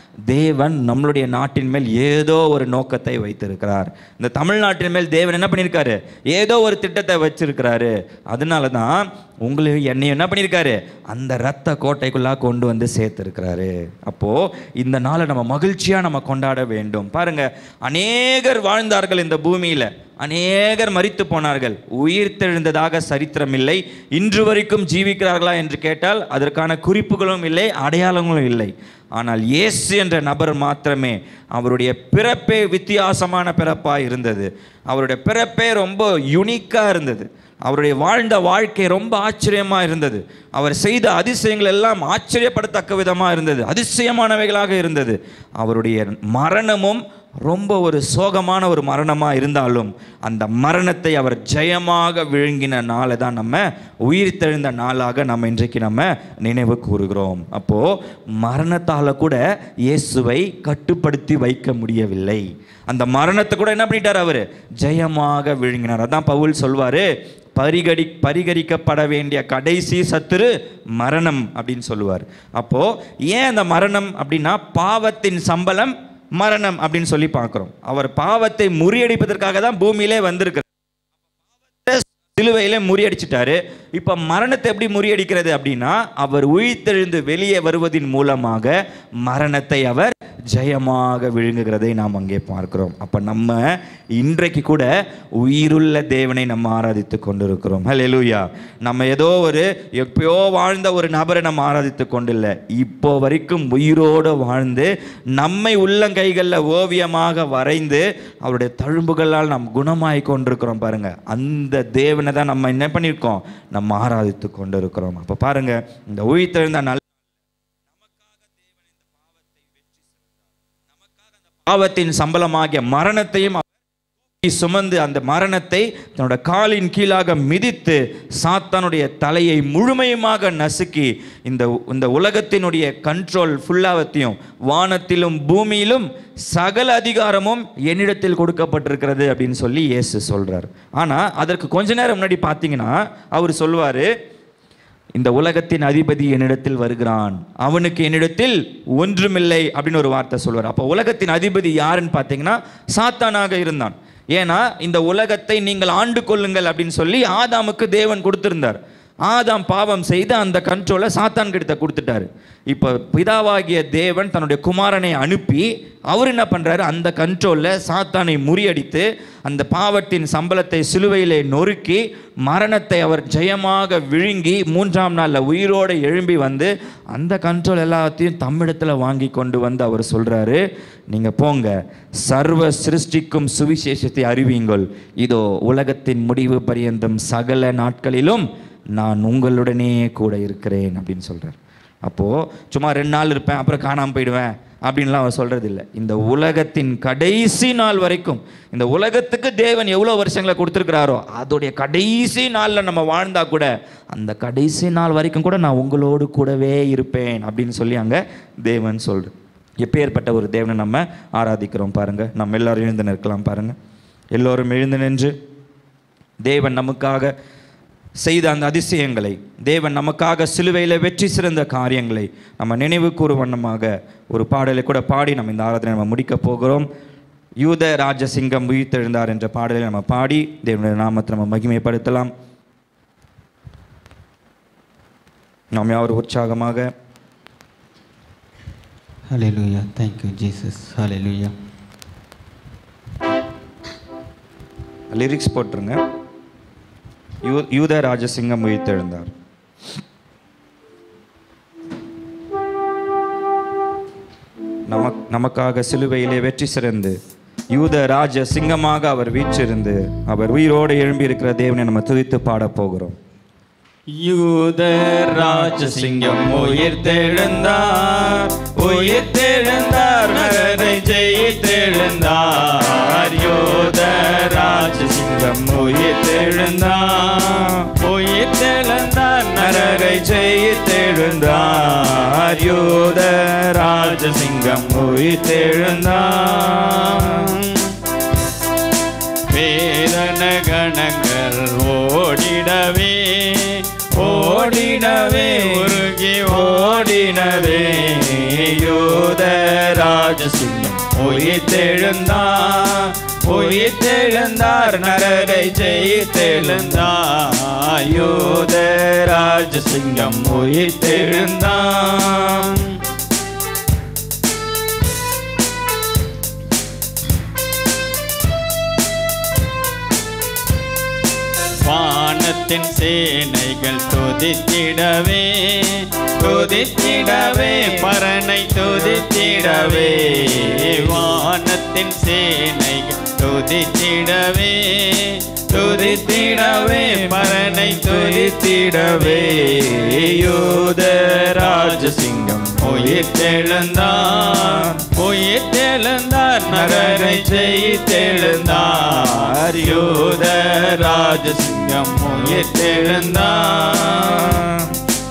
தேவன் நம்மளுடைய நாட்டின் மேல் ஏதோ ஒரு நோக்கத்தை வைத்திருக்கிறார் இந்த தமிழ்நாட்டின் மேல் தேவன் என்ன பண்ணியிருக்காரு ஏதோ ஒரு திட்டத்தை வச்சிருக்கிறாரு அதனால தான் உங்களை என்னை என்ன பண்ணியிருக்காரு அந்த ரத்த கோட்டைக்குள்ளாக கொண்டு வந்து சேர்த்துருக்கிறாரு அப்போது இந்த நாளை நம்ம மகிழ்ச்சியாக நம்ம கொண்டாட வேண்டும் பாருங்க அநேகர் வாழ்ந்தார்கள் இந்த பூமியில் அநேகர் மரித்து போனார்கள் உயிர்த்தெழுந்ததாக சரித்திரம் இல்லை இன்று வரைக்கும் ஜீவிக்கிறார்களா என்று கேட்டால் அதற்கான குறிப்புகளும் இல்லை அடையாளங்களும் இல்லை ஆனால் இயேசு என்ற நபர் மாத்திரமே அவருடைய பிறப்பே வித்தியாசமான பிறப்பாக இருந்தது அவருடைய பிறப்பே ரொம்ப யுனிக்காக இருந்தது அவருடைய வாழ்ந்த வாழ்க்கை ரொம்ப ஆச்சரியமாக இருந்தது அவர் செய்த அதிசயங்கள் எல்லாம் ஆச்சரியப்படத்தக்க விதமாக இருந்தது அதிசயமானவைகளாக இருந்தது அவருடைய மரணமும் ரொம்ப ஒரு சோகமான ஒரு மரணமாக இருந்தாலும் அந்த மரணத்தை அவர் ஜெயமாக விழுங்கின நாளை தான் நம்ம உயிர் தெழுந்த நாளாக நம்ம இன்றைக்கு நம்ம நினைவு கூறுகிறோம் அப்போது மரணத்தால் கூட இயேசுவை கட்டுப்படுத்தி வைக்க முடியவில்லை அந்த மரணத்தை கூட என்ன பண்ணிட்டார் அவர் ஜெயமாக விழுங்கினார் அதான் பவுல் சொல்வார் பரிகடி பரிகரிக்கப்பட வேண்டிய கடைசி சத்துரு மரணம் அப்படின்னு சொல்லுவார் அப்போது ஏன் அந்த மரணம் அப்படின்னா பாவத்தின் சம்பளம் மரணம் அப்படின்னு சொல்லி பார்க்குறோம் அவர் பாவத்தை முறியடிப்பதற்காக தான் பூமியிலே வந்திருக்கிறார் சிலுவையிலே முறியடிச்சிட்டாரு இப்போ மரணத்தை எப்படி முறியடிக்கிறது அப்படின்னா அவர் உயிர்த்தெழுந்து வெளியே வருவதின் மூலமாக மரணத்தை அவர் ஜெயமாக விழுங்குகிறதை நாம் அங்கே பார்க்கிறோம் அப்போ நம்ம இன்றைக்கு கூட உயிருள்ள தேவனை நம்ம ஆராதித்து கொண்டிருக்கிறோம் ஹalleluya நம்ம ஏதோ ஒரு எப்பயோ வாழ்ந்த ஒரு நபரை நம்ம ஆராதித்து கொண்டில்லை இப்போ வரைக்கும் உயிரோடு வாழ்ந்து நம்மை உள்ளங்கைகளில் ஓவியமாக வரைந்து அவருடைய தழும்புகளால் நாம் குணமாய் கொண்டிருக்கிறோம் பாருங்க அந்த தேவனை தான் நம்ம என்ன பண்ணியிருக்கோம் நம்ம ஆராதித்து கொண்டிருக்கிறோம் அப்போ பாருங்க இந்த உயிர்த்தெழுந்த நல்ல பாவத்தின் சம்பளமாகிய மரணத்தையும் அவர் தூக்கி சுமந்து அந்த மரணத்தை தன்னோட காலின் கீழாக மிதித்து சாத்தானுடைய தலையை முழுமையுமாக நசுக்கி இந்த இந்த உலகத்தினுடைய கண்ட்ரோல் ஃபுல்லாவத்தையும் வானத்திலும் பூமியிலும் சகல அதிகாரமும் என்னிடத்தில் கொடுக்கப்பட்டிருக்கிறது அப்படின்னு சொல்லி இயேசு சொல்றார் ஆனால் அதற்கு கொஞ்ச நேரம் முன்னாடி பார்த்தீங்கன்னா அவர் சொல்வார் இந்த உலகத்தின் அதிபதி என்னிடத்தில் வருகிறான் அவனுக்கு என்னிடத்தில் ஒன்றுமில்லை அப்படின்னு ஒரு வார்த்தை சொல்வார் அப்போ உலகத்தின் அதிபதி யாருன்னு பார்த்தீங்கன்னா சாத்தானாக இருந்தான் ஏன்னா இந்த உலகத்தை நீங்கள் ஆண்டு கொள்ளுங்கள் அப்படின்னு சொல்லி ஆதாமுக்கு தேவன் கொடுத்திருந்தார் ஆதாம் பாவம் செய்து அந்த கண்ட்ரோலை சாத்தான் கிட்ட கொடுத்துட்டாரு இப்போ பிதாவாகிய தேவன் தன்னுடைய குமாரனை அனுப்பி அவர் என்ன பண்ணுறாரு அந்த கண்ட்ரோலில் சாத்தானை முறியடித்து அந்த பாவத்தின் சம்பளத்தை சிலுவையிலே நொறுக்கி மரணத்தை அவர் ஜெயமாக விழுங்கி மூன்றாம் நாளில் உயிரோடு எழும்பி வந்து அந்த கண்ட்ரோல் எல்லாத்தையும் தம்மிடத்தில் வாங்கி கொண்டு வந்து அவர் சொல்கிறாரு நீங்கள் போங்க சர்வ சிருஷ்டிக்கும் சுவிசேஷத்தை அறிவியுங்கள் இதோ உலகத்தின் முடிவு பரியந்தம் சகல நாட்களிலும் நான் உங்களுடனே கூட இருக்கிறேன் அப்படின்னு சொல்கிறார் அப்போது சும்மா ரெண்டு நாள் இருப்பேன் அப்புறம் காணாமல் போயிடுவேன் அப்படின்லாம் அவர் சொல்கிறது இல்லை இந்த உலகத்தின் கடைசி நாள் வரைக்கும் இந்த உலகத்துக்கு தேவன் எவ்வளோ வருஷங்களை கொடுத்துருக்கிறாரோ அதோடைய கடைசி நாளில் நம்ம வாழ்ந்தா கூட அந்த கடைசி நாள் வரைக்கும் கூட நான் உங்களோடு கூடவே இருப்பேன் அப்படின்னு சொல்லி அங்கே தேவன் சொல்கிறார் எப்பேற்பட்ட ஒரு தேவனை நம்ம ஆராதிக்கிறோம் பாருங்கள் நம்ம எல்லாரும் எழுந்து நிற்கலாம் பாருங்கள் எல்லோரும் எழுந்து நின்று தேவன் நமக்காக செய்த அந்த அதிசயங்களை தேவன் நமக்காக சிலுவையில் வெற்றி சிறந்த காரியங்களை நம்ம நினைவு கூறும் வண்ணமாக ஒரு பாடலை கூட பாடி நம்ம இந்த ஆராதனை நம்ம முடிக்க போகிறோம் யூத ராஜசிங்கம் உயிர்த்தெழுந்தார் என்ற பாடலை நம்ம பாடி தேவனுடைய நாமத்தை நம்ம மகிமைப்படுத்தலாம் நாம் யாவர் உற்சாகமாக Hallelujah. Thank you, Jesus. Hallelujah. Lyrics போட்டுருங்க யூ யூத ராஜசிங்கம் உயிர்த்தெழுந்தார் நமக் நமக்காக சிலுவையிலே வெற்றி சிறந்து யூத ராஜ சிங்கமாக அவர் வீற்றிருந்து அவர் உயிரோடு எழும்பி இருக்கிற தேவனை நம்ம துதித்து பாடப் போகிறோம் யூத ராஜசிங்கம் உயிர்த்தெழுந்தார் உயிர்த்தெழுந்தார் நகரை ஜெயித்தெழுந்தார் யூத ராஜசிங்கம் உயிர்த்தெழுந்தார் உயிர்த்தெழுந்தார் நரகை ஜெயித்தெழுந்தார் யூத ராஜசிங்கம் உயிர்த்தெழுந்தார் வேதன கணங்கள் ஓடிடவே ஓடிடவே உருகி ஓடினவே யூத ராஜசிங்கம் உயிர்த்தெழுந்தார் உயிர்த்தெழுந்தார் நரரை ஜெயித்தெழுந்தார் யூத ராஜசிங்கம் உயிர்த்தெழுந்தார் வானத்தின் சேனைகள் துதித்திடவே துதித்திடவே பரனை துதித்திடவே வானத்தின் சேனைகள் துதித்திடவே துதித்திடவே பரனை துதித்திடவே யூத ராஜசிங்கம் உயிர்த்தெழுந்தார் உயிர்த்தெழுந்தார் நரரை ஜெயித்தெழுந்தார் யூத ராஜசிங்கம் உயிர்த்தெழுந்தார்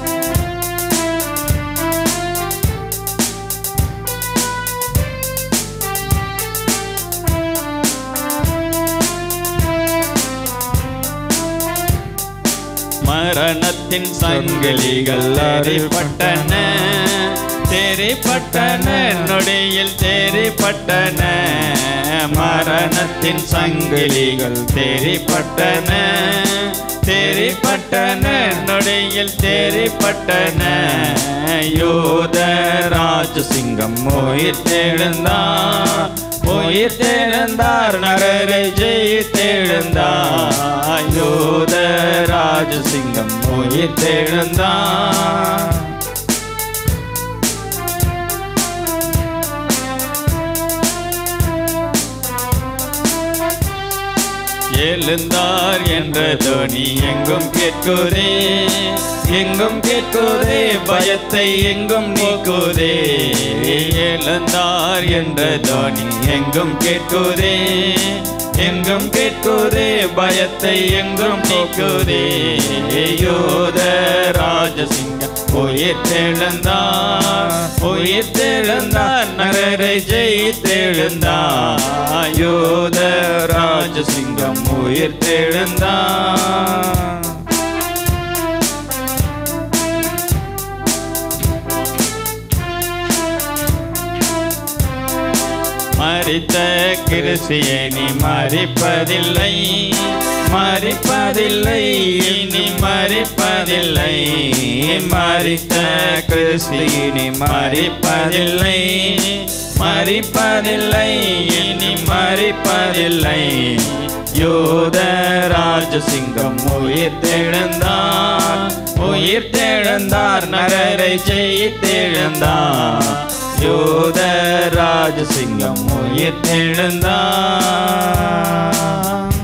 மரணத்தின் சங்கிலிகள் அறிப்பட்டன தெரிப்பட்டன நொடியில் தெரிப்பட்டன மரணத்தின் சங்கிலிகள் தெரிப்பட்டன தெரிப்பட்டன நொடியில் தெரிப்பட்டன யோத ராஜசிங்கம் உயிர்த்தெழுந்தார் உயிர்த்தெழுந்தார் நரரை ஜெயித்தெழுந்தார் யோத ராஜசிங்கம் உயிர்த்தெழுந்தார் எழுந்தார் என்ற துணி எங்கும் கேட்குதே எங்கும் கேட்குதே பயத்தை எங்கும் நீக்குதே எழுந்தார் என்ற துணி எங்கும் கேட்குதே எங்கும் கேட்குதே பயத்தை எங்கும் நீக்குதே யோத ராஜசிங்கம் உயிர்த்தெழுந்தார் உயிர்த்தெழுந்தார் நரரை ஜெயித்தெழுந்தார் யோத ராஜசிங்கம் உயிர்த்தெழுந்தார் மறித்த கிறிஸ்தியனி மறிப்பதில்லை மறிப்பதில்லை இனி மறிப்பதில்லை மறித்த கிறிஸ்தியனி மறிப்பதில்லை மறிப்பதில்லை இனி மறிப்பதில்லை யோத ராஜசிங்கம் உயிர்த்தெழுந்தார் உயிர்த்தெழுந்தார் நரரை ஜெயித்தெழுந்தார் யோத ராஜசிங்கம் உயிர்த்தெழுந்தார்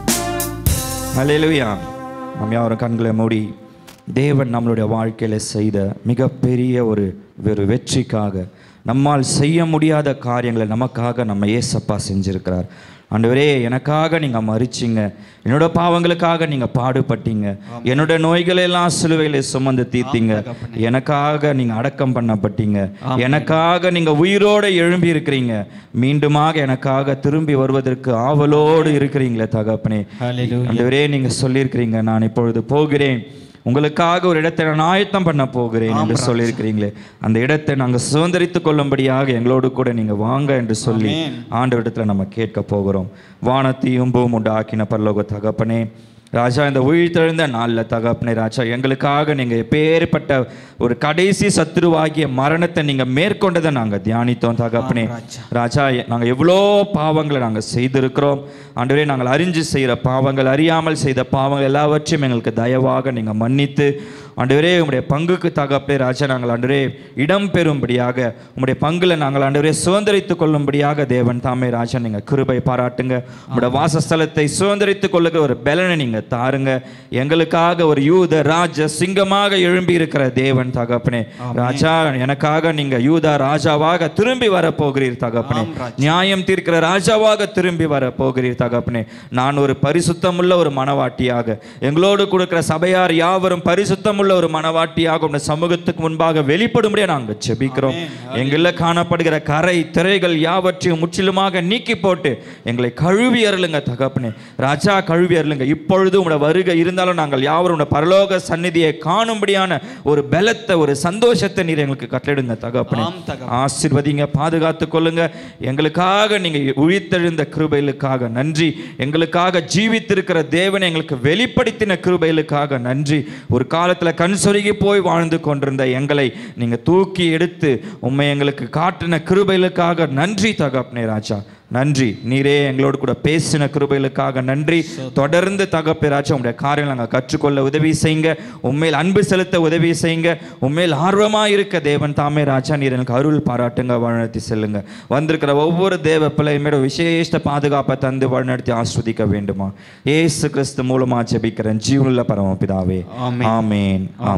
ஹalleluya நம்ம யாரும் கண்களை மூடி தேவன் நம்மளுடைய வாழ்க்கையில செய்த மிகப்பெரிய ஒரு ஒரு வெற்றிக்காக நம்மால் செய்ய முடியாத காரியங்களை நமக்காக நம்ம ஏசப்பா செஞ்சிருக்கிறார் ஆண்டவரே எனக்காக நீங்க மறிச்சிங்க என்னோட பாவங்களுக்காக நீங்க பாடுபட்டீங்க என்னோட நோய்களை எல்லாம் சிலுவையில சுமந்து தீர்த்தீங்க எனக்காக நீங்க அடக்கம் பண்ணப்பட்டீங்க எனக்காக நீங்க உயிரோட எழும்பி இருக்கிறீங்க மீண்டுமாக எனக்காக திரும்பி வருவதற்கு ஆவலோடு இருக்கிறீங்களே தகப்பனே ஆண்டவரே நீங்க சொல்லியிருக்கிறீங்க நான் இப்பொழுது போகிறேன் உங்களுக்காக ஒரு இடத்தை நான் ஆயத்தம் பண்ண போகிறேன் என்று சொல்லியிருக்கிறீங்களே அந்த இடத்தை நாங்கள் சுதந்திரித்துக் கொள்ளும்படியாக எங்களோடு கூட நீங்க வாங்க என்று சொல்லி ஆண்டவரிடத்துல நம்ம கேட்க போகிறோம் வானத்தையும் பூம் உண்டாக்கின பரலோக தகப்பனே ராஜா இந்த உயிர்த்தெழுந்த நாளில் தகப்பனே ராஜா எங்களுக்காக நீங்கள் எப்பேற்பட்ட ஒரு கடைசி சத்துருவாகிய மரணத்தை நீங்கள் மேற்கொண்டதை நாங்கள் தியானித்தோம் தகப்பனே ராஜா நாங்கள் எவ்வளோ பாவங்களை நாங்கள் செய்திருக்கிறோம் ஆண்டவரே நாங்கள் அறிஞ்சு செய்கிற பாவங்கள் அறியாமல் செய்த பாவங்கள் எல்லாவற்றையும் எங்களுக்கு தயவாக நீங்கள் மன்னித்து ஆண்டவரே உம்முடைய பங்குக்கு தகப்பே ராஜா நாங்கள் ஆண்டவரே இடம் பெறும்படியாக உம்முடைய பங்குல நாங்கள் ஆண்டவரே சுதந்திரித்துக் கொள்ளும்படியாக தேவன் தாமே ராஜா நீங்க கிருபை பாராட்டுங்க உம்முடைய வாசஸ்தலத்தை சுதந்திரித்துக் கொள்ளுகிற ஒரு பலனை நீங்க தாருங்க எங்களுக்காக ஒரு யூத ராஜ சிங்கமாக எழும்பி இருக்கிற தேவன் தகப்பனே ராஜா எனக்காக நீங்க யூதா ராஜாவாக திரும்பி வர போகிறீர் தகப்பனே நியாயம் தீர்க்கிற ராஜாவாக திரும்பி வர போகிறீர் தகப்பனே நான் ஒரு பரிசுத்தமுள்ள ஒரு மனவாட்டியாக எங்களோடு கொடுக்கிற சபையார் யாவரும் பரிசுத்தமுள்ள ஒரு மனவாட்டியாக உடைய சமூகத்துக்கு முன்பாக வெளிப்படும்படியா நாங்கள் ஜெபிக்கிறோம் எங்கள காணப்படுகிற கரை திரைகள் யாவற்றையும் முற்றிலுமாக நீக்கி போட்டு எங்களை கழுவி அருளுங்க தகப்பனே ராஜா கழுவி அருளுங்க இப்பொழுது உடைய வருகை இருந்தாலும் நாங்கள் யாவரும் உடைய பரலோக சந்நிதியை காணும்படியான ஒரு பலத்தை ஒரு சந்தோஷத்தை நீர் எங்களுக்கு கட்டளிடுங்க தகப்பனே ஆசீர்வதிங்க பாதுகாத்து கொள்ளுங்க எங்களுக்காக நீங்க உயிர்த்தெழுந்த கிருபைகளுக்காக நன்றி எங்களுக்காக ஜீவித்திருக்கிற தேவனை எங்களுக்கு வெளிப்படுத்தின கிருபைகளுக்காக நன்றி ஒரு காலத்துல கண் சொருகி போய் வாழ்ந்து கொண்டிருந்த எங்களை நீங்க தூக்கி எடுத்து உண்மை எங்களுக்கு காட்டின கிருபைகளுக்காக நன்றி தகப்பனே ராஜா நன்றி நீரே எங்களோடு கூட பேசின கிருபைகளுக்காக நன்றி தொடர்ந்து தகப்பே ராஜா உங்களுடைய காரியங்களை நாங்கள் கற்றுக்கொள்ள உதவி செய்யுங்க உண்மையில் அன்பு செலுத்த உதவி செய்யுங்க உண்மையில் ஆர்வமாக இருக்க தேவன் தாமே ராஜா நீர் எனக்கு அருள் பாராட்டுங்க வழிநடத்தி செல்லுங்க வந்திருக்கிற ஒவ்வொரு தேவ பிள்ளையுமே விசேஷ பாதுகாப்பை தந்து வழிநடத்தி ஆஸ்வதிக்க வேண்டுமா ஏசு கிறிஸ்து மூலமா ஜெபிக்கிறேன் ஜீவனுள்ள பரமபிதாவே ஆமேன் ஆமேன்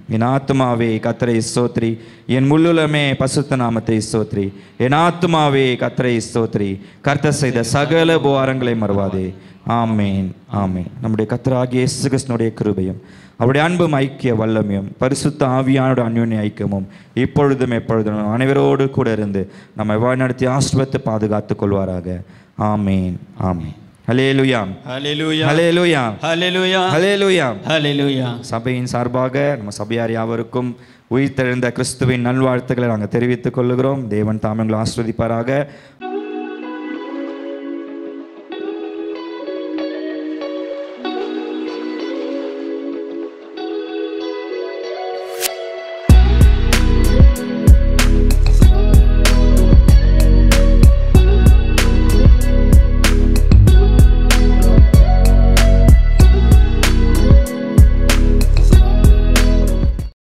என் ஆத்துமாவே கத்தரை ஸ்தோத்ரி என் முள்ளுலமே பசுத்த நாமத்தை ஸ்தோத்ரி என் ஆத்துமாவே கத்தரை ஸ்தோத்ரி கர்த்தர் செய்த சகல உபகாரங்களை மறவாதே ஆமேன் ஆமேன் நம்முடைய கத்தராகிய இயேசு கிறிஸ்தனுடைய கிருபையும் அவருடைய அன்பும் ஐக்கிய வல்லமையும் பரிசுத்த ஆவியானோட அந்யோன்ய ஐக்கியமும் இப்பொழுதும் எப்பொழுதும் நம் அனைவரோடு கூட இருந்து நம்மை வழிநடத்தி ஆசிர்வத்தை பாதுகாத்துக் கொள்வாராக ஆமேன் ஆமேன் ஹலேலுயா ஹalleluya ஹலேலுயா ஹalleluya ஹலேலுயா ஹalleluya சபையின் சார்பாக நம்ம சபையார் யாவருக்கும் உயிர்த்தெழுந்த கிறிஸ்துவின் நல்வாழ்த்துக்களை நாங்கள் தெரிவித்துக் கொள்ளுகிறோம் தேவன் தாமங்களை ஆஸ்வதிப்பாராக